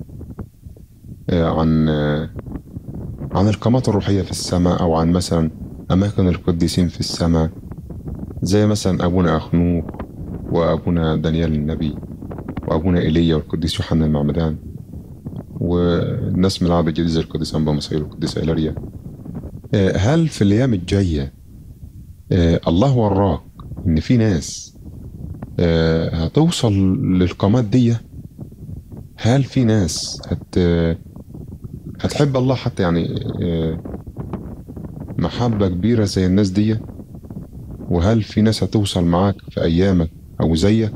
آه، عن آه، عن القامات الروحية في السماء أو عن مثلا أماكن القديسين في السماء زي مثلا أبونا أخنوخ وأبونا دانيال النبي وأبونا إيليا والقديس يوحنا المعمدان والناس من العهد الجديد زي القديس أنبا مسائل والقديس إيلاريا آه، هل في الأيام الجاية آه، الله وراك إن في ناس آه، هتوصل للقامات دي هل في ناس هت هتحب الله حتى يعني آه، محبة كبيرة زي الناس دي وهل في ناس هتوصل معاك في أيامك أو زيك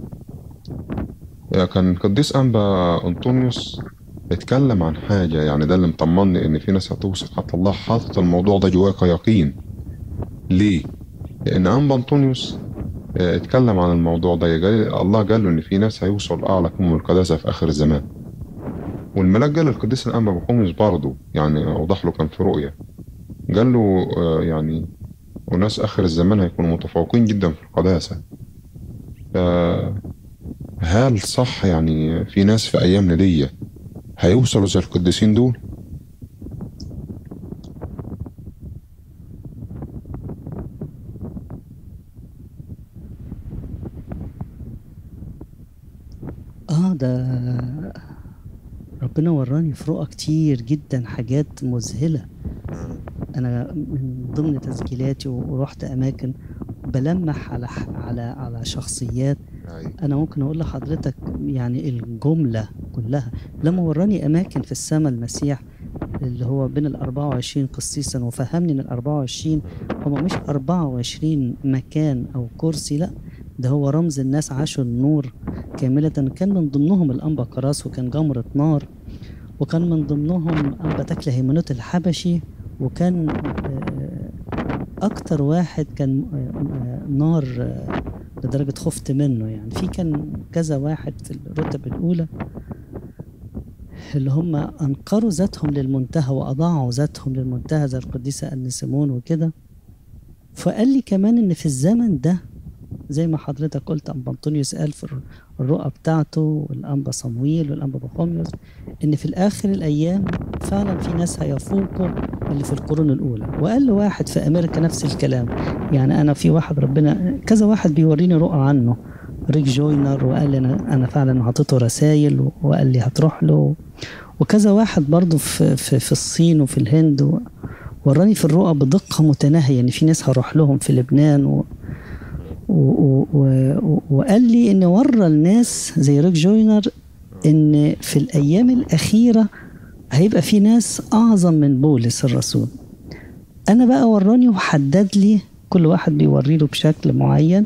آه، كان قديس أنبا أنطونيوس اتكلم عن حاجة يعني ده اللي مطمني إن في ناس هتوصل حتى الله حاطط الموضوع ده جواك يقين ليه؟ لأن أنبا أنطونيوس آه، اتكلم عن الموضوع ده قال الله قال له إن في ناس هيوصل أعلى قمم القداسة في آخر الزمان والملاك قال للقديس الأنبا بخوميس برضه يعني أوضح له كان في رؤية قال له آه، يعني وناس آخر الزمان هيكونوا متفوقين جدا في القداسة فهل صح يعني في ناس في أيامنا دي هيوصلوا زي القديسين دول؟ اه ده ربنا وراني في رؤى كتير جدا حاجات مذهلة انا من ضمن تسجيلاتي ورحت اماكن بلمح على على على شخصيات انا ممكن اقول لحضرتك يعني الجملة كلها لما وراني اماكن في السماء المسيح اللي هو بين ال 24 قسيسا وفهمني ان ال 24 هم مش 24 مكان او كرسي لا ده هو رمز الناس عاشوا النور كاملة كان من ضمنهم الأنبا كراس وكان جمرة نار وكان من ضمنهم أنبا تكل هيمنوت الحبشي وكان آه، أكتر واحد كان آه، آه، نار آه، لدرجة خفت منه يعني في كان كذا واحد في الرتب الأولى اللي هم أنقروا ذاتهم للمنتهى وأضاعوا ذاتهم للمنتهى زي القديسة أنسيمون وكده فقال لي كمان إن في الزمن ده زي ما حضرتك قلت أنبا أنطونيوس قال في الرؤى بتاعته والأنبا صمويل والأنبا بخوميوس إن في الآخر الأيام فعلا في ناس هيفوقوا اللي في القرون الأولى وقال له واحد في أمريكا نفس الكلام يعني أنا في واحد ربنا كذا واحد بيوريني رؤى عنه ريك جوينر وقال لي أنا, أنا فعلا عطيته رسائل وقال لي هتروح له وكذا واحد برضه في, في, في الصين وفي الهند و- وراني في الرؤى بدقة متناهية يعني في ناس هروح لهم في لبنان و و و و وقال لي ان ورى الناس زي ريك جوينر ان في الايام الاخيره هيبقى في ناس اعظم من بولس الرسول انا بقى وراني وحدد لي كل واحد بيوري له بشكل معين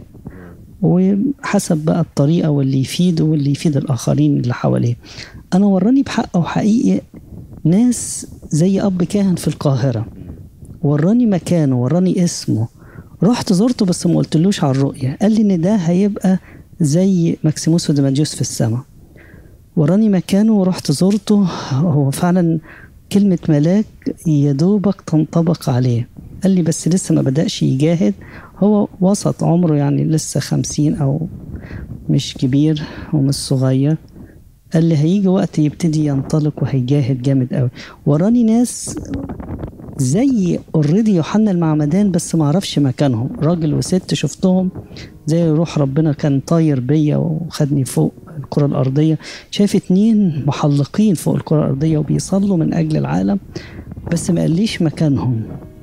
وحسب بقى الطريقه واللي يفيده واللي يفيد الاخرين اللي حواليه انا وراني بحق وحقيقي ناس زي اب كاهن في القاهره وراني مكانه وراني اسمه رحت زرته بس ما قلتلوش على الرؤية قال لي ان ده هيبقى زي ماكسيموس وديماديوس في السماء وراني مكانه ورحت زرته هو فعلا كلمة ملاك يا دوبك تنطبق عليه قال لي بس لسه ما بدأش يجاهد هو وسط عمره يعني لسه خمسين أو مش كبير ومش صغير قال لي هيجي وقت يبتدي ينطلق وهيجاهد جامد قوي وراني ناس زي اوريدي يوحنا المعمدان بس ما اعرفش مكانهم راجل وست شفتهم زي روح ربنا كان طاير بيا وخدني فوق الكرة الأرضية شايف اتنين محلقين فوق الكرة الأرضية وبيصلوا من أجل العالم بس ما قاليش مكانهم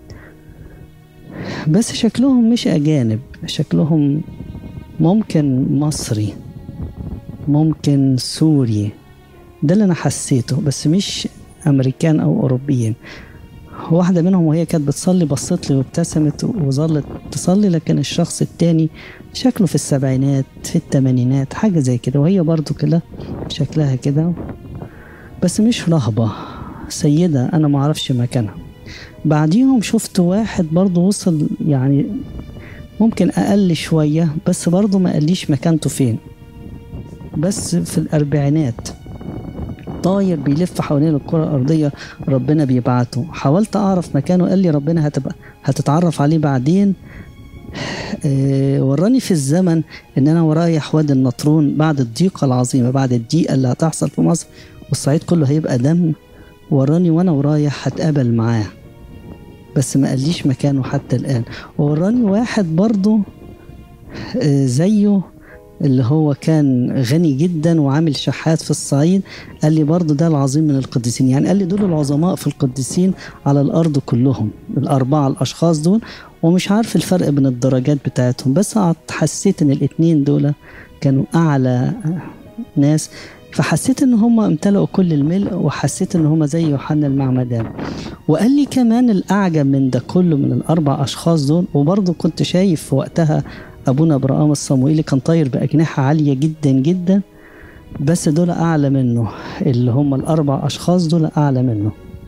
بس شكلهم مش أجانب شكلهم ممكن مصري ممكن سوري ده اللي أنا حسيته بس مش أمريكان أو أوروبيين واحدة منهم وهي كانت بتصلي بصت لي وابتسمت وظلت تصلي لكن الشخص التاني شكله في السبعينات في التمانينات حاجة زي كده وهي برضو كده شكلها كده بس مش رهبة سيدة أنا معرفش مكانها بعديهم شفت واحد برضو وصل يعني ممكن أقل شوية بس برضو ما قاليش مكانته فين بس في الأربعينات طاير بيلف حوالين الكرة الأرضية ربنا بيبعته حاولت أعرف مكانه قال لي ربنا هتبقى هتتعرف عليه بعدين آه، وراني في الزمن ان انا ورايح وادي النطرون بعد الضيقه العظيمه بعد الضيقه اللي هتحصل في مصر والصعيد كله هيبقى دم وراني وانا ورايح هتقابل معاه بس ما قاليش مكانه حتى الان وراني واحد برضه آه، زيه اللي هو كان غني جدا وعامل شحات في الصعيد قال لي برضه ده العظيم من القديسين يعني قال لي دول العظماء في القديسين على الارض كلهم الاربعه الاشخاص دول ومش عارف الفرق بين الدرجات بتاعتهم بس قعدت حسيت ان الاتنين دول كانوا اعلى ناس فحسيت ان هم امتلأوا كل الملء وحسيت ان هم زي يوحنا المعمدان وقال لي كمان الاعجب من ده كله من الاربع اشخاص دول وبرضه كنت شايف في وقتها ابونا ابراهام الصموئيلي كان طاير باجنحه عاليه جدا جدا بس دول اعلى منه اللي هم الاربع اشخاص دول اعلى منه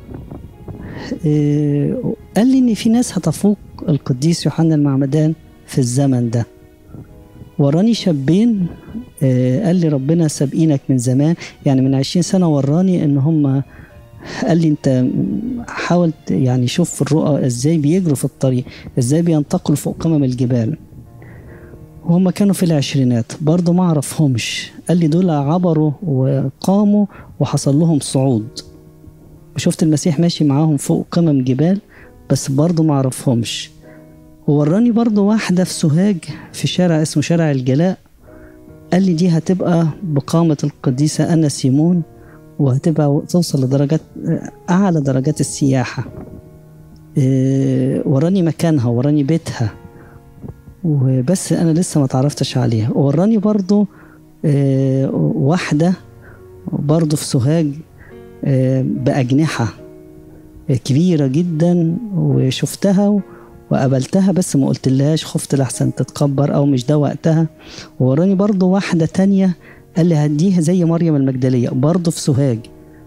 إيه، قال لي ان في ناس هتفوق القديس يوحنا المعمدان في الزمن ده وراني شابين آه، قال لي ربنا سابقينك من زمان يعني من عشرين سنة وراني ان هم قال لي انت حاول ت- يعني شوف في الرؤى ازاي بيجروا في الطريق ازاي بينتقلوا فوق قمم الجبال وهم كانوا في العشرينات برضه ما اعرفهمش قال لي دول عبروا وقاموا وحصل لهم صعود وشفت المسيح ماشي معاهم فوق قمم جبال بس برضه ما اعرفهمش ووراني برضه واحدة في سوهاج في شارع اسمه شارع الجلاء قال لي دي هتبقى بقامة القديسة أنا سيمون وهتبقى توصل لدرجات أعلى درجات السياحة إيه، وراني مكانها وراني بيتها وبس أنا لسه ما تعرفتش عليها وراني برضه إيه، واحدة برضه في سوهاج إيه، بأجنحة كبيرة جدا وشفتها وقابلتها بس ما قلتلهاش خفت لحسن تتكبر او مش ده وقتها وراني برضو واحدة تانية قال لي هديها زي مريم المجدلية برضو في سوهاج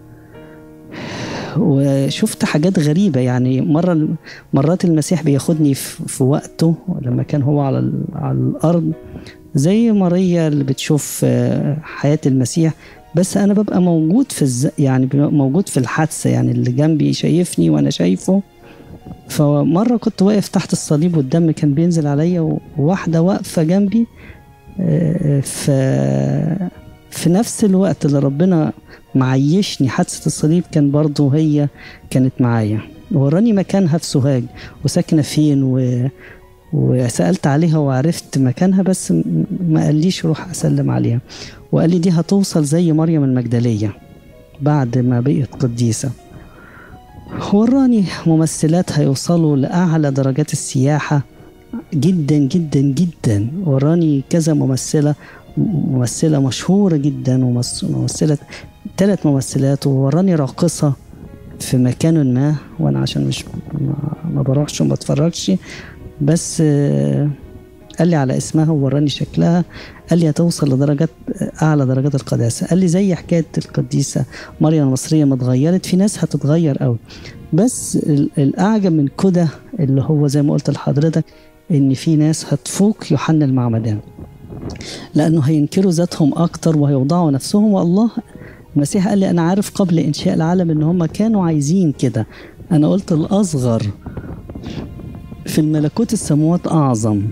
وشفت حاجات غريبة يعني مرة مرات المسيح بياخدني في في وقته لما كان هو على ال- على الأرض زي ماريا اللي بتشوف آه، حياة المسيح بس أنا ببقى موجود في الز... يعني ببقى موجود في الحادثة يعني اللي جنبي شايفني وأنا شايفه فمرة كنت واقف تحت الصليب والدم كان بينزل عليا وواحدة واقفة جنبي آه، ف في نفس الوقت اللي ربنا معيشني حادثة الصليب كان برضه هي كانت معايا وراني مكانها في سوهاج وساكنة فين و... وسألت عليها وعرفت مكانها بس م- ما قاليش روح أسلم عليها وقال لي دي هتوصل زي مريم المجدلية بعد ما بقيت قديسة وراني ممثلات هيوصلوا لأعلى درجات السياحة جدا جدا جدا وراني كذا ممثلة ممثلة مشهورة جدا وممثلة ثلاث ممثلات ووراني راقصة في مكان ما وانا عشان مش ما, ما بروحش وما بتفرجش بس آه، قال لي على اسمها ووراني شكلها قال لي هتوصل لدرجات اعلى درجات القداسه قال لي زي حكايه القديسه مريم المصريه ما اتغيرت في ناس هتتغير قوي بس ال- الاعجب من كده اللي هو زي ما قلت لحضرتك ان في ناس هتفوق يوحنا المعمدان لانه هينكروا ذاتهم اكتر وهيوضعوا نفسهم والله المسيح قال لي انا عارف قبل انشاء العالم ان هم كانوا عايزين كده انا قلت الاصغر في الملكوت السماوات اعظم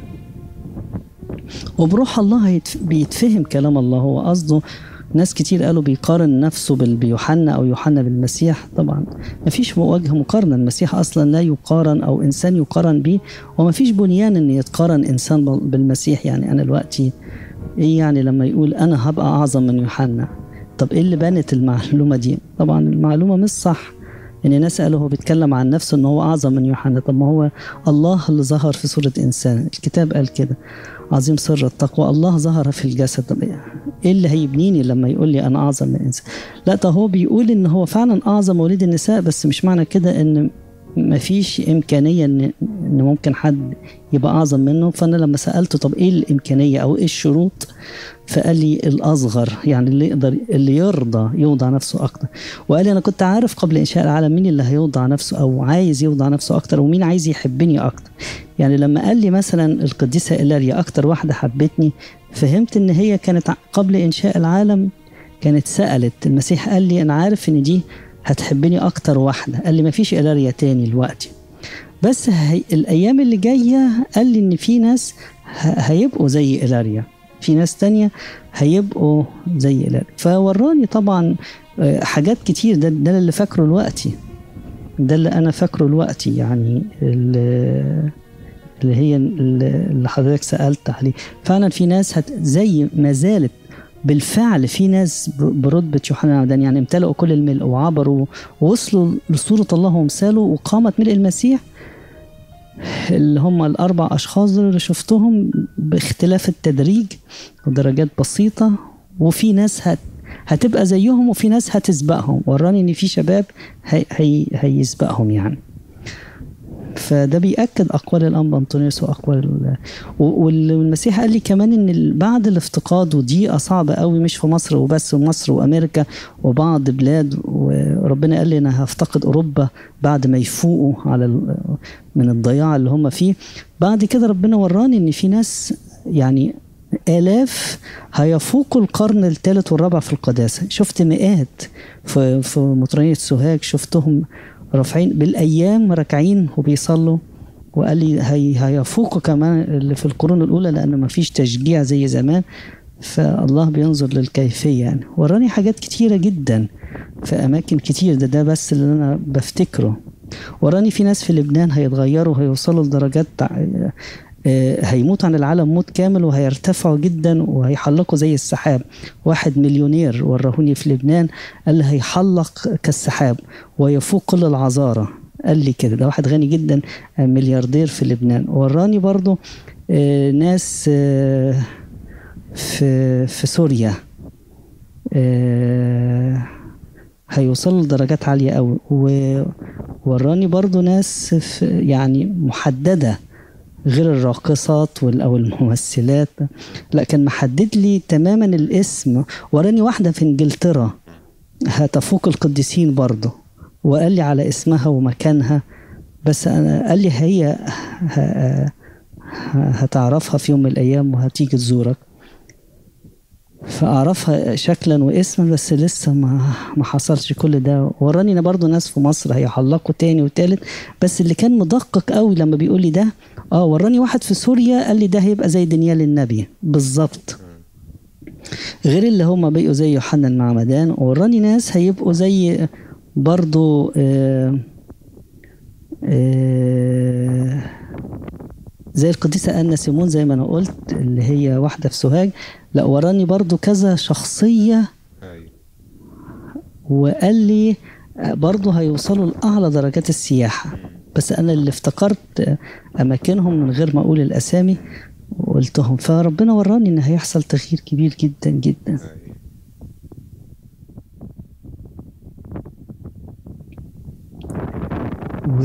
وبروح الله هيتف- بيتفهم كلام الله هو قصده ناس كتير قالوا بيقارن نفسه بال- بيوحنا او يوحنا بالمسيح طبعا مفيش وجه مقارنه المسيح اصلا لا يقارن او انسان يقارن به ومفيش بنيان ان يتقارن انسان بال- بالمسيح يعني انا دلوقتي ايه يعني لما يقول انا هبقى اعظم من يوحنا طب ايه اللي بنت المعلومه دي طبعا المعلومه مش صح ان ناس قالوا هو بيتكلم عن نفسه ان هو اعظم من يوحنا طب ما هو الله اللي ظهر في صوره انسان الكتاب قال كده عظيم سر التقوى الله ظهر في الجسد طب ايه اللي هيبنيني لما يقول لي انا اعظم من انسان لا طب هو بيقول ان هو فعلا اعظم وليد النساء بس مش معنى كده ان مفيش امكانيه ان ان ممكن حد يبقى اعظم منه فانا لما سالته طب ايه الامكانيه او ايه الشروط فقال لي الاصغر يعني اللي يقدر اللي يرضى يوضع نفسه اكتر وقال لي انا كنت عارف قبل انشاء العالم مين اللي هيوضع نفسه او عايز يوضع نفسه اكتر ومين عايز يحبني اكتر يعني لما قال لي مثلا القديسه إيلاريا اكتر واحده حبتني فهمت ان هي كانت قبل انشاء العالم كانت سالت المسيح قال لي انا عارف ان دي هتحبني اكتر واحده قال لي مفيش إيلاريا تاني دلوقتي بس هي الايام اللي جايه قال لي ان في ناس هيبقوا زي إيلاريا في ناس تانية هيبقوا زي إيلاريا فوراني طبعا حاجات كتير ده, ده اللي فاكره دلوقتي ده اللي انا فاكره دلوقتي يعني اللي هي اللي حضرتك سالت عليه فعلا في ناس هت زي ما زالت بالفعل في ناس برتبة يوحنا العمدان يعني امتلأوا كل الملء وعبروا ووصلوا لصورة الله ومثاله وقامت ملء المسيح اللي هم الأربع أشخاص اللي شفتهم باختلاف التدريج ودرجات بسيطة وفي ناس هت هتبقى زيهم وفي ناس هتسبقهم وراني ان في شباب هي هي هيسبقهم يعني فده بيأكد أقوال الأنبا أنطونيوس وأقوال والمسيح قال لي كمان إن بعد الافتقاد ودي صعبة قوي مش في مصر وبس ومصر وأمريكا وبعض بلاد وربنا قال لي أنا هفتقد أوروبا بعد ما يفوقوا على من الضياع اللي هم فيه بعد كده ربنا وراني إن في ناس يعني آلاف هيفوقوا القرن الثالث والرابع في القداسة شفت مئات في, في مطرانية سوهاج شفتهم رافعين بالأيام راكعين وبيصلوا وقال لي هي هيفوقوا كمان اللي في القرون الأولى لأن ما فيش تشجيع زي زمان فالله بينظر للكيفية يعني وراني حاجات كتيرة جدا في أماكن كتير ده ده بس اللي أنا بفتكره وراني في ناس في لبنان هيتغيروا هيوصلوا لدرجات هيموت عن العالم موت كامل وهيرتفعوا جدا وهيحلقوا زي السحاب واحد مليونير ورهوني في لبنان قال لي هيحلق كالسحاب ويفوق كل العذارى قال لي كده ده واحد غني جدا ملياردير في لبنان وراني برضو ناس في في سوريا هيوصلوا لدرجات عالية قوي ووراني برضو ناس يعني محددة غير الراقصات او الممثلات لا كان محدد لي تماما الاسم وراني واحده في انجلترا هتفوق القديسين برضه وقال لي على اسمها ومكانها بس أنا قال لي هي هتعرفها في يوم من الايام وهتيجي تزورك فاعرفها شكلا واسما بس لسه ما ما حصلش كل ده وراني انا برضو ناس في مصر هيحلقوا تاني وتالت بس اللي كان مدقق قوي لما بيقول لي ده اه وراني واحد في سوريا قال لي ده هيبقى زي دانيال النبي بالظبط غير اللي هم بقوا زي يوحنا المعمدان وراني ناس هيبقوا زي برضو آه آه زي القديسة أنا سيمون زي ما أنا قلت اللي هي واحدة في سوهاج لا وراني برضو كذا شخصية وقال لي برضو هيوصلوا لأعلى درجات السياحة بس أنا اللي افتكرت أماكنهم من غير ما أقول الأسامي وقلتهم فربنا وراني إن هيحصل تغيير كبير جدا جدا و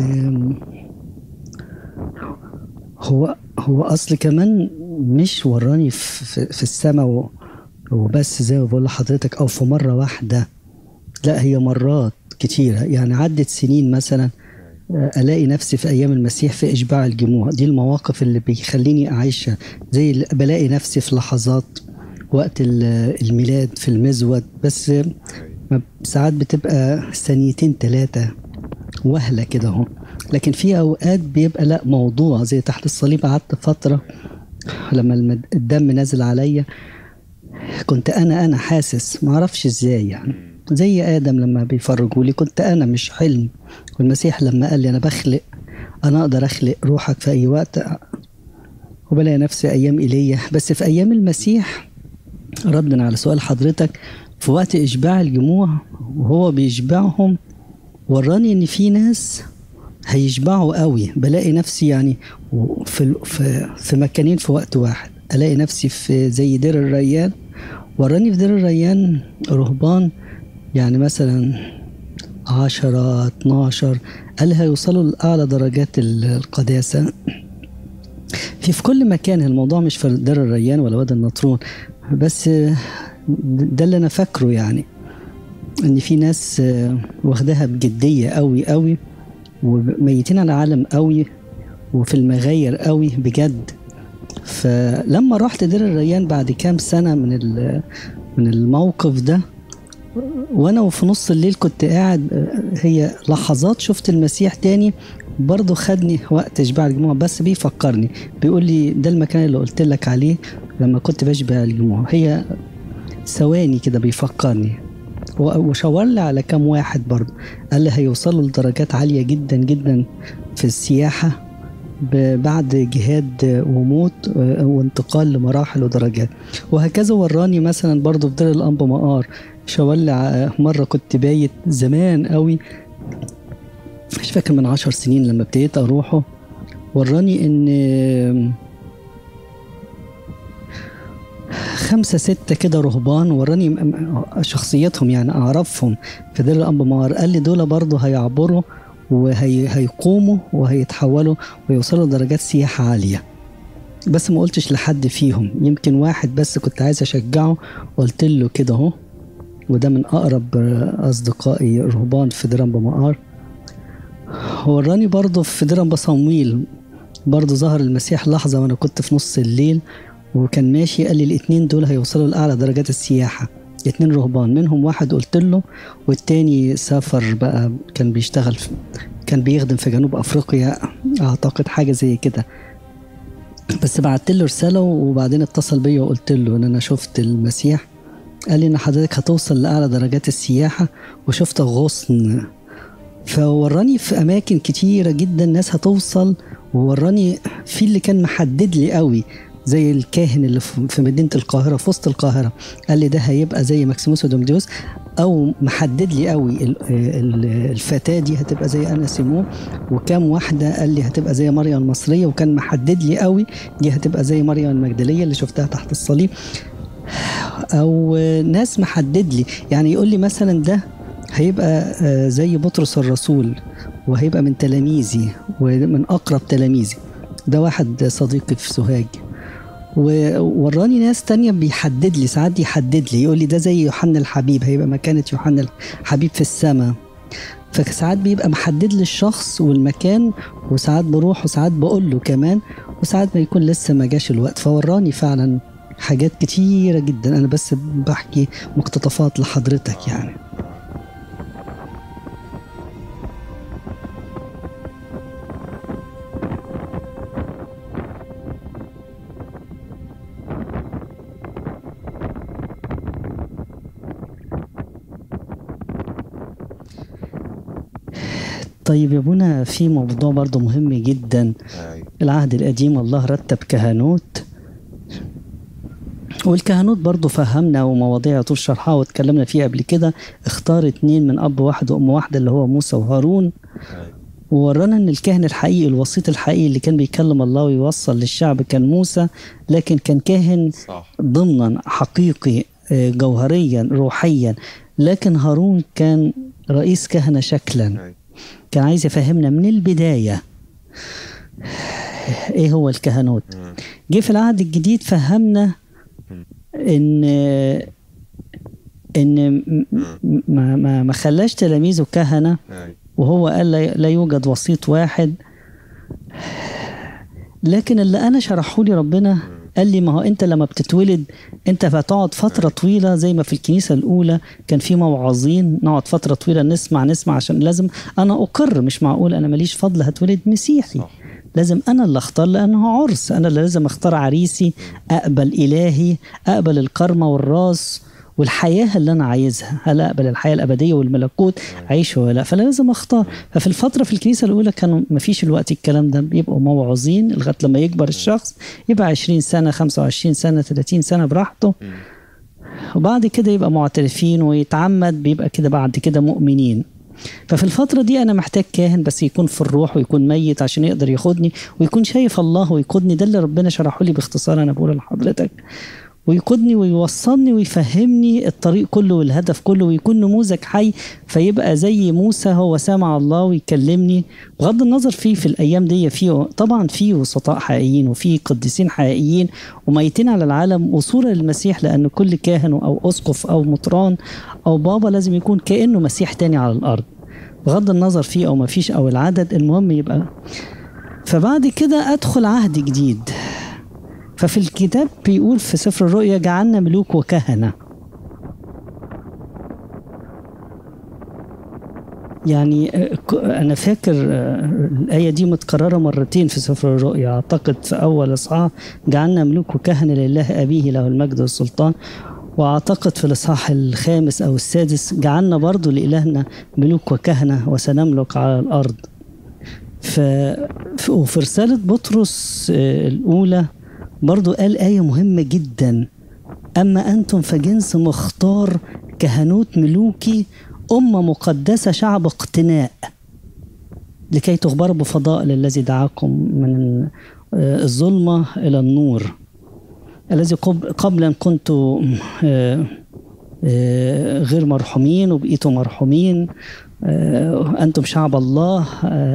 هو هو اصل كمان مش وراني في, في السماء وبس زي ما بقول لحضرتك او في مره واحده لا هي مرات كتيره يعني عدت سنين مثلا الاقي نفسي في ايام المسيح في اشباع الجموع دي المواقف اللي بيخليني اعيشها زي اللي بلاقي نفسي في لحظات وقت الميلاد في المزود بس ساعات بتبقى ثانيتين ثلاثه وهله كده اهو لكن في اوقات بيبقى لا موضوع زي تحت الصليب قعدت فتره لما الدم نازل عليا كنت انا انا حاسس ما اعرفش ازاي يعني زي ادم لما بيفرجوا لي كنت انا مش حلم والمسيح لما قال لي انا بخلق انا اقدر اخلق روحك في اي وقت وبلاقي نفسي ايام ايليا بس في ايام المسيح ردا على سؤال حضرتك في وقت اشباع الجموع وهو بيشبعهم وراني ان في ناس هيشبعوا قوي بلاقي نفسي يعني في في في مكانين في وقت واحد الاقي نفسي في زي دير الريان وراني في دير الريان رهبان يعني مثلا عشرة اتناشر قال هيوصلوا لأعلى درجات القداسة في في كل مكان الموضوع مش في دير الريان ولا وادي النطرون بس ده اللي انا فاكره يعني ان في ناس واخداها بجديه قوي قوي وميتين على العالم قوي وفي المغاير قوي بجد فلما رحت دير الريان بعد كام سنه من من الموقف ده وانا وفي نص الليل كنت قاعد هي لحظات شفت المسيح تاني برضه خدني وقت اشباع الجموع بس بيفكرني بيقول لي ده المكان اللي قلت لك عليه لما كنت بشبع الجموع هي ثواني كده بيفكرني وشاور لي على كام واحد برضه قال لي هيوصلوا لدرجات عاليه جدا جدا في السياحه بعد جهاد وموت وانتقال لمراحل ودرجات وهكذا وراني مثلا برضه في دير الانبا مقار شاور لي مره كنت بايت زمان قوي مش فاكر من عشر سنين لما ابتديت اروحه وراني ان خمسة ستة كده رهبان وراني شخصيتهم يعني أعرفهم في دير الأنبا مار قال لي دول برضه هيعبروا وهيقوموا وهيتحولوا ويوصلوا لدرجات سياحة عالية بس ما قلتش لحد فيهم يمكن واحد بس كنت عايز أشجعه قلت له كده أهو وده من أقرب أصدقائي رهبان في دير أنبا مقار وراني برضه في دير أنبا صمويل برضه ظهر المسيح لحظة وأنا كنت في نص الليل وكان ماشي قال لي الاتنين دول هيوصلوا لأعلى درجات السياحة اتنين رهبان منهم واحد قلت له والتاني سافر بقى كان بيشتغل في كان بيخدم في جنوب أفريقيا أعتقد حاجة زي كده بس بعت له رسالة وبعدين اتصل بيا وقلت له إن أنا شفت المسيح قال لي إن حضرتك هتوصل لأعلى درجات السياحة وشفت غصن فوراني في أماكن كتيرة جدا ناس هتوصل ووراني في اللي كان محدد لي قوي زي الكاهن اللي في مدينه القاهره في وسط القاهره قال لي ده هيبقى زي ماكسيموس ودومديوس او محدد لي قوي الفتاه دي هتبقى زي انا سيمون وكام واحده قال لي هتبقى زي مريم المصريه وكان محدد لي قوي دي هتبقى زي مريم المجدليه اللي شفتها تحت الصليب او ناس محدد لي يعني يقول لي مثلا ده هيبقى زي بطرس الرسول وهيبقى من تلاميذي ومن اقرب تلاميذي ده واحد صديقي في سوهاج ووراني ناس تانية بيحدد لي ساعات يحدد لي يقول لي ده زي يوحنا الحبيب هيبقى مكانة يوحنا الحبيب في السماء فساعات بيبقى محدد لي الشخص والمكان وساعات بروح وساعات بقول له كمان وساعات ما يكون لسه ما جاش الوقت فوراني فعلا حاجات كتيرة جدا أنا بس بحكي مقتطفات لحضرتك يعني طيب يا ابونا في موضوع برضه مهم جدا العهد القديم الله رتب كهنوت والكهنوت برضه فهمنا ومواضيع طول شرحها واتكلمنا فيها قبل كده اختار اتنين من اب واحد وام واحده اللي هو موسى وهارون وورانا ان الكاهن الحقيقي الوسيط الحقيقي اللي كان بيكلم الله ويوصل للشعب كان موسى لكن كان كاهن صح ضمنا حقيقي جوهريا روحيا لكن هارون كان رئيس كهنه شكلا كان عايز يفهمنا من البدايه ايه هو الكهنوت جه في العهد الجديد فهمنا ان ان ما ما ما خلاش تلاميذه كهنه وهو قال لا يوجد وسيط واحد لكن اللي انا شرحه لي ربنا قال لي ما هو انت لما بتتولد انت هتقعد فتره طويله زي ما في الكنيسه الاولى كان في موعظين نقعد فتره طويله نسمع نسمع عشان لازم انا اقر مش معقول انا ماليش فضل هتولد مسيحي صح. لازم انا اللي اختار لانه عرس انا اللي لازم اختار عريسي اقبل الهي اقبل الكرمه والراس والحياه اللي انا عايزها هل اقبل الحياه الابديه والملكوت عيش ولا لا فانا لازم اختار ففي الفتره في الكنيسه الاولى كانوا ما فيش الوقت الكلام ده بيبقوا موعظين لغايه لما يكبر الشخص يبقى 20 سنه 25 سنه 30 سنه براحته وبعد كده يبقى معترفين ويتعمد بيبقى كده بعد كده مؤمنين ففي الفترة دي أنا محتاج كاهن بس يكون في الروح ويكون ميت عشان يقدر ياخدني ويكون شايف الله ويقودني ده اللي ربنا شرحه لي باختصار أنا بقول لحضرتك ويقودني ويوصلني ويفهمني الطريق كله والهدف كله ويكون نموذج حي فيبقى زي موسى هو سامع الله ويكلمني بغض النظر فيه في الايام دي فيه طبعا في وسطاء حقيقيين وفي قديسين حقيقيين وميتين على العالم وصوره للمسيح لان كل كاهن او اسقف او مطران او بابا لازم يكون كانه مسيح تاني على الارض بغض النظر فيه او ما فيش او العدد المهم يبقى فبعد كده ادخل عهد جديد ففي الكتاب بيقول في سفر الرؤيا جعلنا ملوك وكهنة يعني أنا فاكر الآية دي متكررة مرتين في سفر الرؤيا أعتقد في أول إصحاح جعلنا ملوك وكهنة لله أبيه له المجد والسلطان وأعتقد في الإصحاح الخامس أو السادس جعلنا برضو لإلهنا ملوك وكهنة وسنملك على الأرض ف... وفي رسالة بطرس الأولى برضو قال آية مهمة جدا أما أنتم فجنس مختار كهنوت ملوكي أمة مقدسة شعب اقتناء لكي تخبروا بفضائل الذي دعاكم من الظلمة إلى النور الذي قبلا كنتم غير مرحومين وبقيتوا مرحومين أنتم شعب الله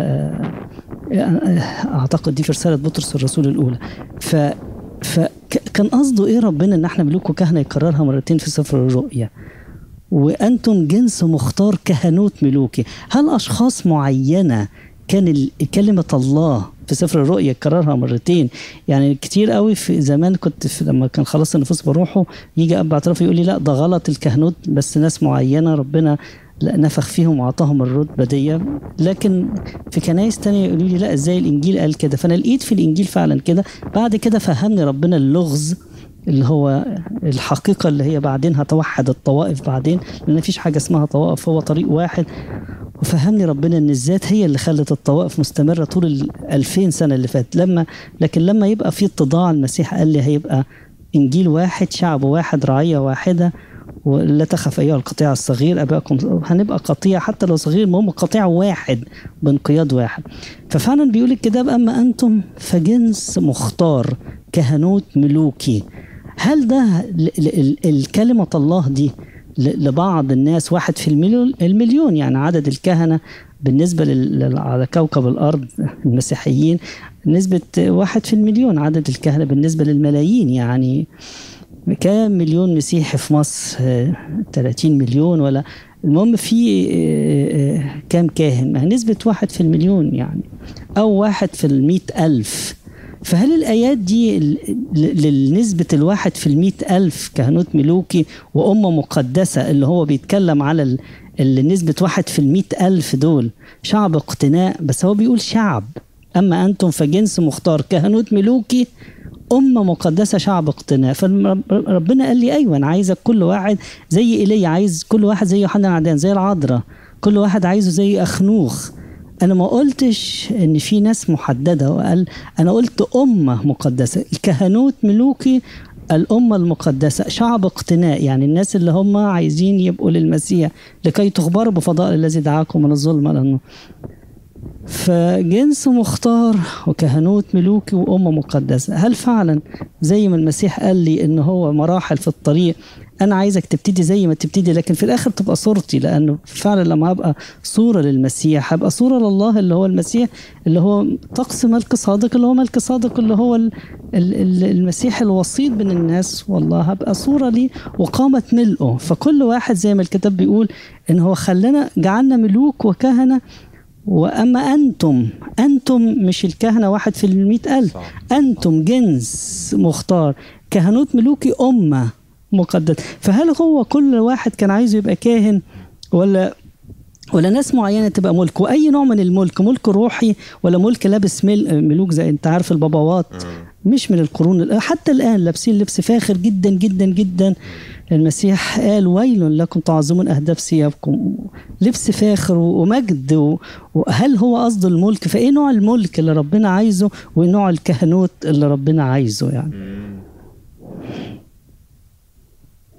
أعتقد دي في رسالة بطرس الرسول الأولى ف فكان قصده ايه ربنا ان احنا ملوك وكهنه يكررها مرتين في سفر الرؤيا وانتم جنس مختار كهنوت ملوكي هل اشخاص معينه كان كلمه الله في سفر الرؤيا كررها مرتين يعني كتير قوي في زمان كنت في لما كان خلاص النفوس بروحه يجي اب اعتراف يقول لي لا ده غلط الكهنوت بس ناس معينه ربنا لا نفخ فيهم واعطاهم الرتبه دي لكن في كنايس تانية يقولوا لي لا ازاي الانجيل قال كده فانا لقيت في الانجيل فعلا كده بعد كده فهمني ربنا اللغز اللي هو الحقيقة اللي هي بعدين هتوحد الطوائف بعدين لأن مفيش حاجة اسمها طوائف هو طريق واحد وفهمني ربنا ان الذات هي اللي خلت الطوائف مستمرة طول ال 2000 سنة اللي فاتت لما لكن لما يبقى في اتضاع المسيح قال لي هيبقى انجيل واحد شعب واحد رعية واحدة ولا تخف ايها القطيع الصغير ابائكم هنبقى قطيع حتى لو صغير المهم قطيع واحد بانقياد واحد ففعلا بيقول الكتاب اما انتم فجنس مختار كهنوت ملوكي هل ده الكلمة الله دي لبعض الناس واحد في المليون, المليون يعني عدد الكهنة بالنسبة على كوكب الأرض المسيحيين نسبة واحد في المليون عدد الكهنة بالنسبة للملايين يعني كام مليون مسيحي في مصر 30 مليون ولا المهم في كام كاهن نسبة واحد في المليون يعني أو واحد في المئة ألف فهل الآيات دي لنسبة الواحد في المئة ألف كهنوت ملوكي وأمة مقدسة اللي هو بيتكلم على اللي نسبة واحد في المئة ألف دول شعب اقتناء بس هو بيقول شعب أما أنتم فجنس مختار كهنوت ملوكي أمة مقدسة شعب اقتناء فربنا قال لي أيوة أنا عايزك كل واحد زي إيليا عايز كل واحد زي يوحنا العدان زي العذراء كل واحد عايزه زي أخنوخ أنا ما قلتش إن في ناس محددة وقال أنا قلت أمة مقدسة الكهنوت ملوكي الأمة المقدسة شعب اقتناء يعني الناس اللي هم عايزين يبقوا للمسيح لكي تخبروا بفضائل الذي دعاكم من الظلم لأنه فجنس مختار وكهنوت ملوكي وأمة مقدسة هل فعلا زي ما المسيح قال لي إن هو مراحل في الطريق أنا عايزك تبتدي زي ما تبتدي لكن في الآخر تبقى صورتي لأنه فعلا لما هبقى صورة للمسيح هبقى صورة لله اللي هو المسيح اللي هو طقس ملك صادق اللي هو ملك صادق اللي هو المسيح الوسيط بين الناس والله هبقى صورة لي وقامة ملئه فكل واحد زي ما الكتاب بيقول إن هو خلانا جعلنا ملوك وكهنة وأما أنتم أنتم مش الكهنة واحد في المئة ألف أنتم جنس مختار كهنوت ملوكي أمة مقدس فهل هو كل واحد كان عايز يبقى كاهن ولا ولا ناس معينة تبقى ملك وأي نوع من الملك ملك روحي ولا ملك لابس ملوك زي أنت عارف الباباوات مش من القرون حتى الآن لابسين لبس فاخر جدا جدا جدا المسيح قال ويل لكم تعظمون أهداف ثيابكم لبس فاخر ومجد وهل هو قصد الملك فإيه نوع الملك اللي ربنا عايزه ونوع الكهنوت اللي ربنا عايزه يعني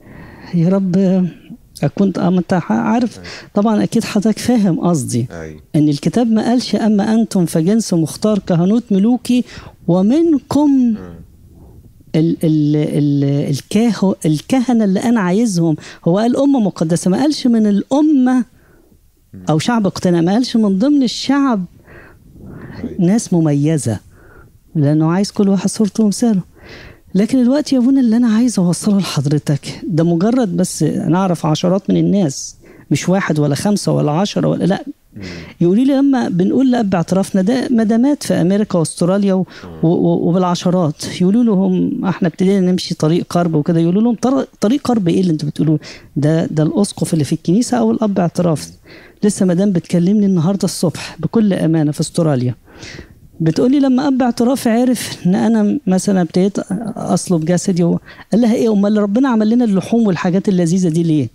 يا رب اكون أما انت عارف طبعا اكيد حضرتك فاهم قصدي ايوه ان الكتاب ما قالش اما انتم فجنس مختار كهنوت ملوكي ومنكم ال ال ال الكاه الكهنه اللي انا عايزهم هو قال امه مقدسه ما قالش من الامه او شعب اقتناء ما قالش من ضمن الشعب ناس مميزه لانه عايز كل واحد صورته ومثاله لكن الوقت يا ابونا اللي انا عايز اوصله لحضرتك ده مجرد بس نعرف عشرات من الناس مش واحد ولا خمسه ولا عشرة ولا لا يقولوا لي لما بنقول لاب اعترافنا ده مدامات في امريكا واستراليا و- و- وبالعشرات يقولوا لهم احنا ابتدينا نمشي طريق قرب وكده يقولوا لهم طر- طريق قرب ايه اللي انتوا بتقولوه ده ده الاسقف اللي في الكنيسه او الاب اعتراف لسه مدام بتكلمني النهارده الصبح بكل امانه في استراليا بتقولي لما اب اعترافي عرف ان انا مثلا ابتديت اصلب جسدي و... قال لها ايه امال ربنا عمل لنا اللحوم والحاجات اللذيذه دي ليه؟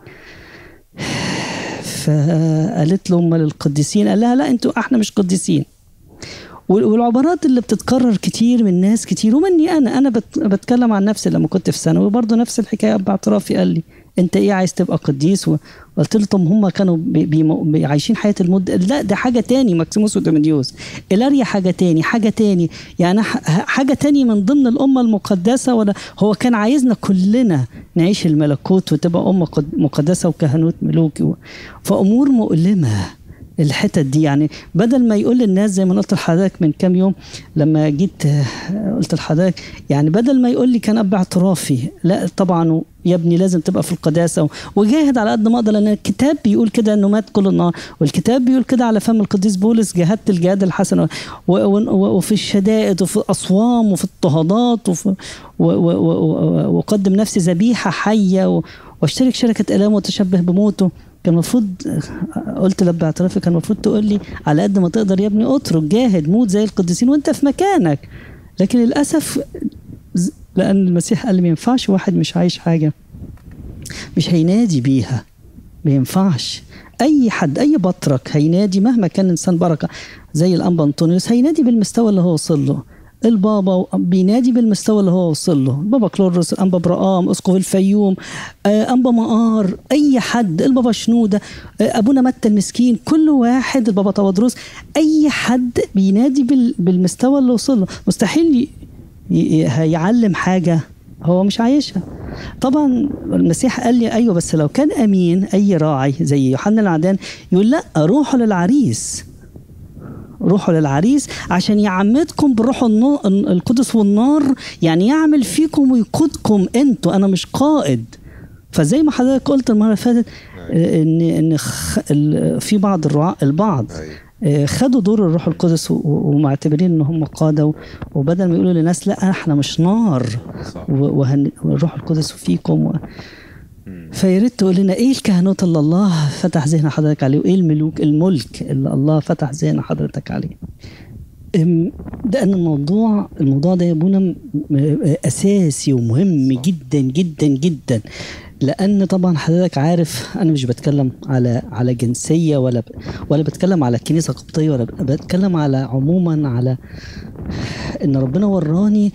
فقالت له امال القديسين قال لها لا انتوا احنا مش قديسين وال- والعبارات اللي بتتكرر كتير من ناس كتير ومني انا انا بت- بتكلم عن نفسي لما كنت في ثانوي برضه نفس الحكايه اب اعترافي قال لي انت ايه عايز تبقى قديس وقلت له طب هم كانوا بي بي بي عايشين حياه المد لا ده حاجه تاني ماكسيموس ودومينيوس الاريا حاجه تاني حاجه تاني يعني ح- حاجه تاني من ضمن الامه المقدسه ولا هو كان عايزنا كلنا نعيش الملكوت وتبقى امه قد- مقدسه وكهنوت ملوكي و- فامور مؤلمه الحتت دي يعني بدل ما يقول للناس زي ما قلت لحضرتك من كام يوم لما جيت آه، قلت لحضرتك يعني بدل ما يقول لي كان اب اعترافي لا طبعا يا ابني لازم تبقى في القداسه و- وجاهد على قد ما اقدر لان الكتاب بيقول كده انه مات كل النهار والكتاب بيقول كده على فم القديس بولس جاهدت الجهاد الحسن و- و- و- وفي الشدائد وفي الاصوام وفي الاضطهادات وفي و- و- و- و- واقدم نفسي ذبيحه حيه و- واشترك شركه الام وتشبه بموته كان المفروض قلت لب اعترافي كان المفروض تقول لي على قد ما تقدر يا ابني اترك جاهد موت زي القديسين وانت في مكانك لكن للاسف ز- لان المسيح قال لي ما ينفعش واحد مش عايش حاجه مش هينادي بيها ما ينفعش اي حد اي بطرك هينادي مهما كان انسان بركه زي الانبا انطونيوس هينادي بالمستوى اللي هو وصل له البابا بينادي بالمستوى اللي هو وصل له بابا كلورس الانبا برقام اسقف الفيوم آه، انبا مقار اي حد البابا شنوده آه، ابونا متى المسكين كل واحد البابا تودروس اي حد بينادي بال- بالمستوى اللي وصل له مستحيل ي- ي- هيعلم حاجه هو مش عايشها طبعا المسيح قال لي ايوه بس لو كان امين اي راعي زي يوحنا العدان يقول لا روحوا للعريس روحوا للعريس عشان يعمدكم بالروح النو- القدس والنار يعني يعمل فيكم ويقودكم انتوا انا مش قائد فزي ما حضرتك قلت المره اللي فاتت آه، ان ان خ- ال- في بعض الرعاة البعض أيوة. آه، خدوا دور الروح القدس و- و- ومعتبرين ان هم قاده و- وبدل ما يقولوا للناس لا احنا مش نار صح و- وهن- والروح القدس فيكم و... مم. فيا ريت تقول لنا ايه الكهنوت اللي الله فتح ذهن حضرتك عليه وايه الملوك الملك اللي الله فتح ذهن حضرتك عليه أم، ده ان الموضوع الموضوع ده يا ابونا م- م- اساسي ومهم جدا جدا جدا لان طبعا حضرتك عارف انا مش بتكلم على على جنسيه ولا ب- ولا بتكلم على كنيسه قبطيه ولا ب- بتكلم على عموما على ان ربنا وراني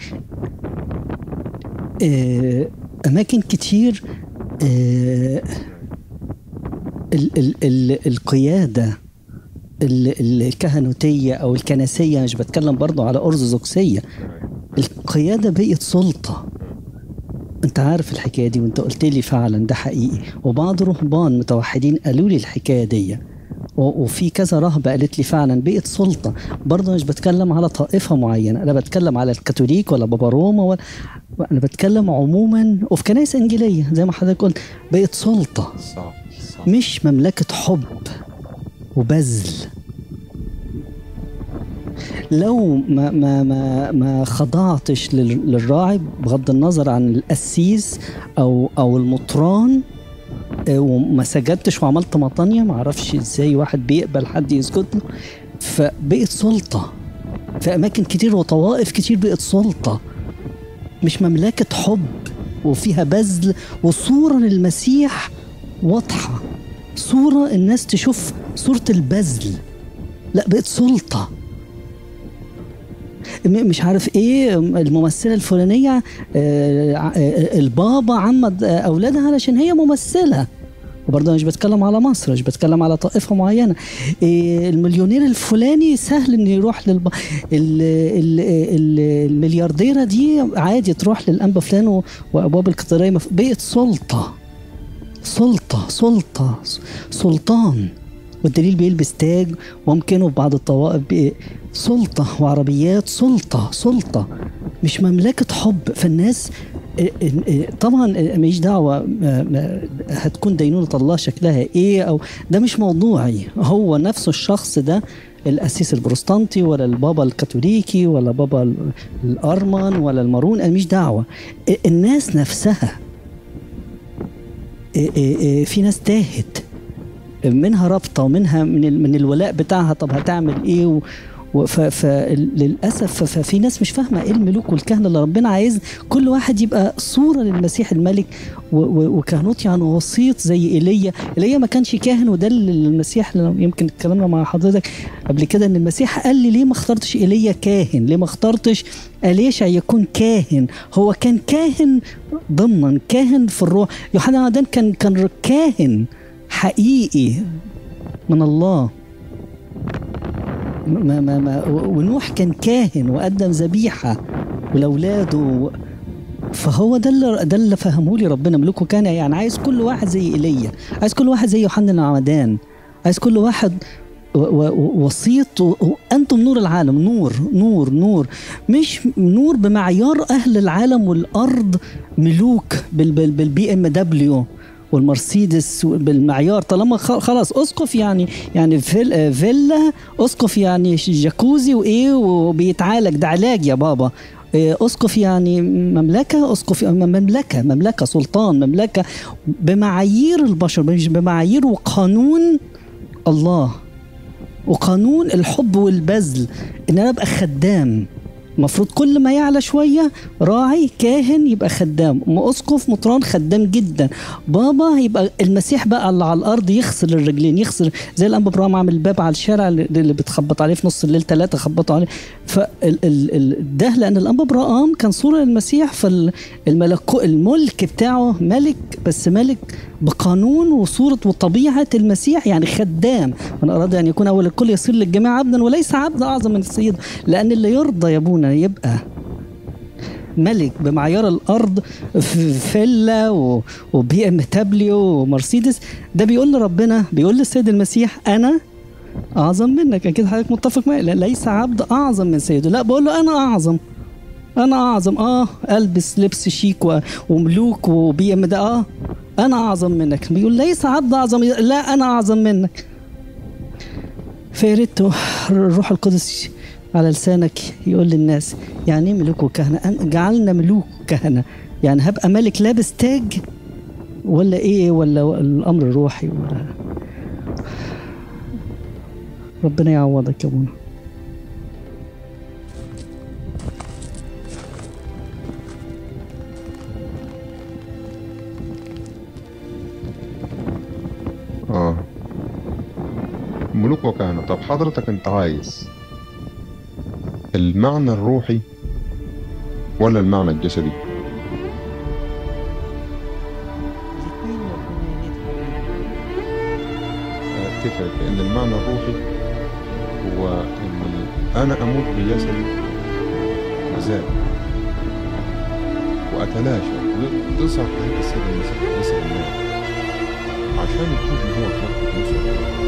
آه، اماكن كتير آه، ال ال ال القياده ال- الكهنوتيه او الكنسيه مش بتكلم برضو على ارثوذكسيه القياده بقت سلطه انت عارف الحكايه دي وانت قلت لي فعلا ده حقيقي وبعض رهبان متوحدين قالوا لي الحكايه دي و- وفي كذا رهبة قالت لي فعلا بقت سلطة برضه مش بتكلم على طائفة معينة أنا بتكلم على الكاثوليك ولا بابا روما ولا أنا بتكلم عموما وفي كنائس إنجيلية زي ما حضرتك قلت بقت سلطة صح صح مش مملكة حب وبذل لو ما ما ما ما خضعتش لل- للراعي بغض النظر عن القسيس او او المطران آه، وما سجدتش وعملت مطانية ما اعرفش ازاي واحد بيقبل حد يسجد له فبقت سلطة في اماكن كتير وطوائف كتير بقت سلطة مش مملكة حب وفيها بذل وصورة للمسيح واضحة صورة الناس تشوف صورة البذل لا بقت سلطة مش عارف ايه الممثله الفلانيه البابا عمد اولادها علشان هي ممثله وبرضه مش بتكلم على مصر مش بتكلم على طائفه معينه إيه المليونير الفلاني سهل انه يروح للب... ال... ال... ال... المليارديره دي عادي تروح للانبا فلان وابواب القطريه مف... بقت سلطه سلطه سلطه سلطان والدليل بيلبس تاج وممكنه في بعض الطوائف سلطه وعربيات سلطه سلطه مش مملكه حب فالناس طبعا ماليش دعوه هتكون دينونه الله شكلها ايه او ده مش موضوعي هو نفسه الشخص ده القسيس البروستانتي ولا البابا الكاثوليكي ولا بابا الارمن ولا المارون انا مش دعوه الناس نفسها في ناس تاهت منها رابطه ومنها من من الولاء بتاعها طب هتعمل ايه فللاسف ففي ناس مش فاهمه ايه الملوك والكهنه اللي ربنا عايز كل واحد يبقى صوره للمسيح الملك وكهنوت يعني وسيط زي ايليا ايليا ما كانش كاهن وده اللي المسيح يمكن اتكلمنا مع حضرتك قبل كده ان المسيح قال لي ليه ما اخترتش ايليا كاهن ليه ما اخترتش اليشع يكون كاهن هو كان كاهن ضمنا كاهن في الروح يوحنا عدن كان كان كاهن حقيقي من الله ما ما ما ونوح كان كاهن وقدم ذبيحه ولاولاده فهو ده اللي ده اللي فهمه لي ربنا ملوكه كان يعني عايز كل واحد زي ايليا عايز كل واحد زي يوحنا العمدان عايز كل واحد وسيط وانتم نور العالم نور نور نور مش نور بمعيار اهل العالم والارض ملوك بالبي ام دبليو والمرسيدس بالمعيار طالما خلاص اسقف يعني يعني فيل فيلا اسقف يعني جاكوزي وايه وبيتعالج ده علاج يا بابا اسقف يعني مملكه اسقف مملكه مملكه سلطان مملكه بمعايير البشر مش بمعايير وقانون الله وقانون الحب والبذل ان انا ابقى خدام المفروض كل ما يعلى شويه راعي كاهن يبقى خدام اسقف مطران خدام جدا بابا يبقى المسيح بقى اللي على الارض يغسل الرجلين يغسل زي الانبا ابراهيم عامل الباب على الشارع اللي بتخبط عليه في نص الليل ثلاثه خبطوا عليه فده لان الانبا ابراهيم كان صوره للمسيح فالملك الملك بتاعه ملك بس ملك بقانون وصورة وطبيعة المسيح يعني خدام من أراد أن يكون أول الكل يصير للجميع عبدا وليس عبد أعظم من السيد لأن اللي يرضى يا أبونا يبقى ملك بمعيار الارض في فيلا وبي ام دبليو ومرسيدس ده بيقول لربنا بيقول للسيد المسيح انا اعظم منك اكيد حضرتك متفق معي ليس عبد اعظم من سيده لا بقول له انا اعظم انا اعظم اه البس لبس شيك وملوك وبي ام ده اه انا اعظم منك بيقول ليس عبد اعظم لا انا اعظم منك فياريت الروح القدس على لسانك يقول للناس يعني ايه ملوك وكهنه جعلنا ملوك وكهنه يعني هبقى ملك لابس تاج ولا ايه ولا الامر روحي ولا ربنا يعوضك يا ابونا اه ملوك وكهنة طب حضرتك انت عايز المعنى الروحي ولا المعنى الجسدي اتفق ان المعنى الروحي هو ان انا اموت بجسدي عذاب واتلاشى وتظهر حياه السيد المسيح في جسد النار عشان يكون هو خلق نفسه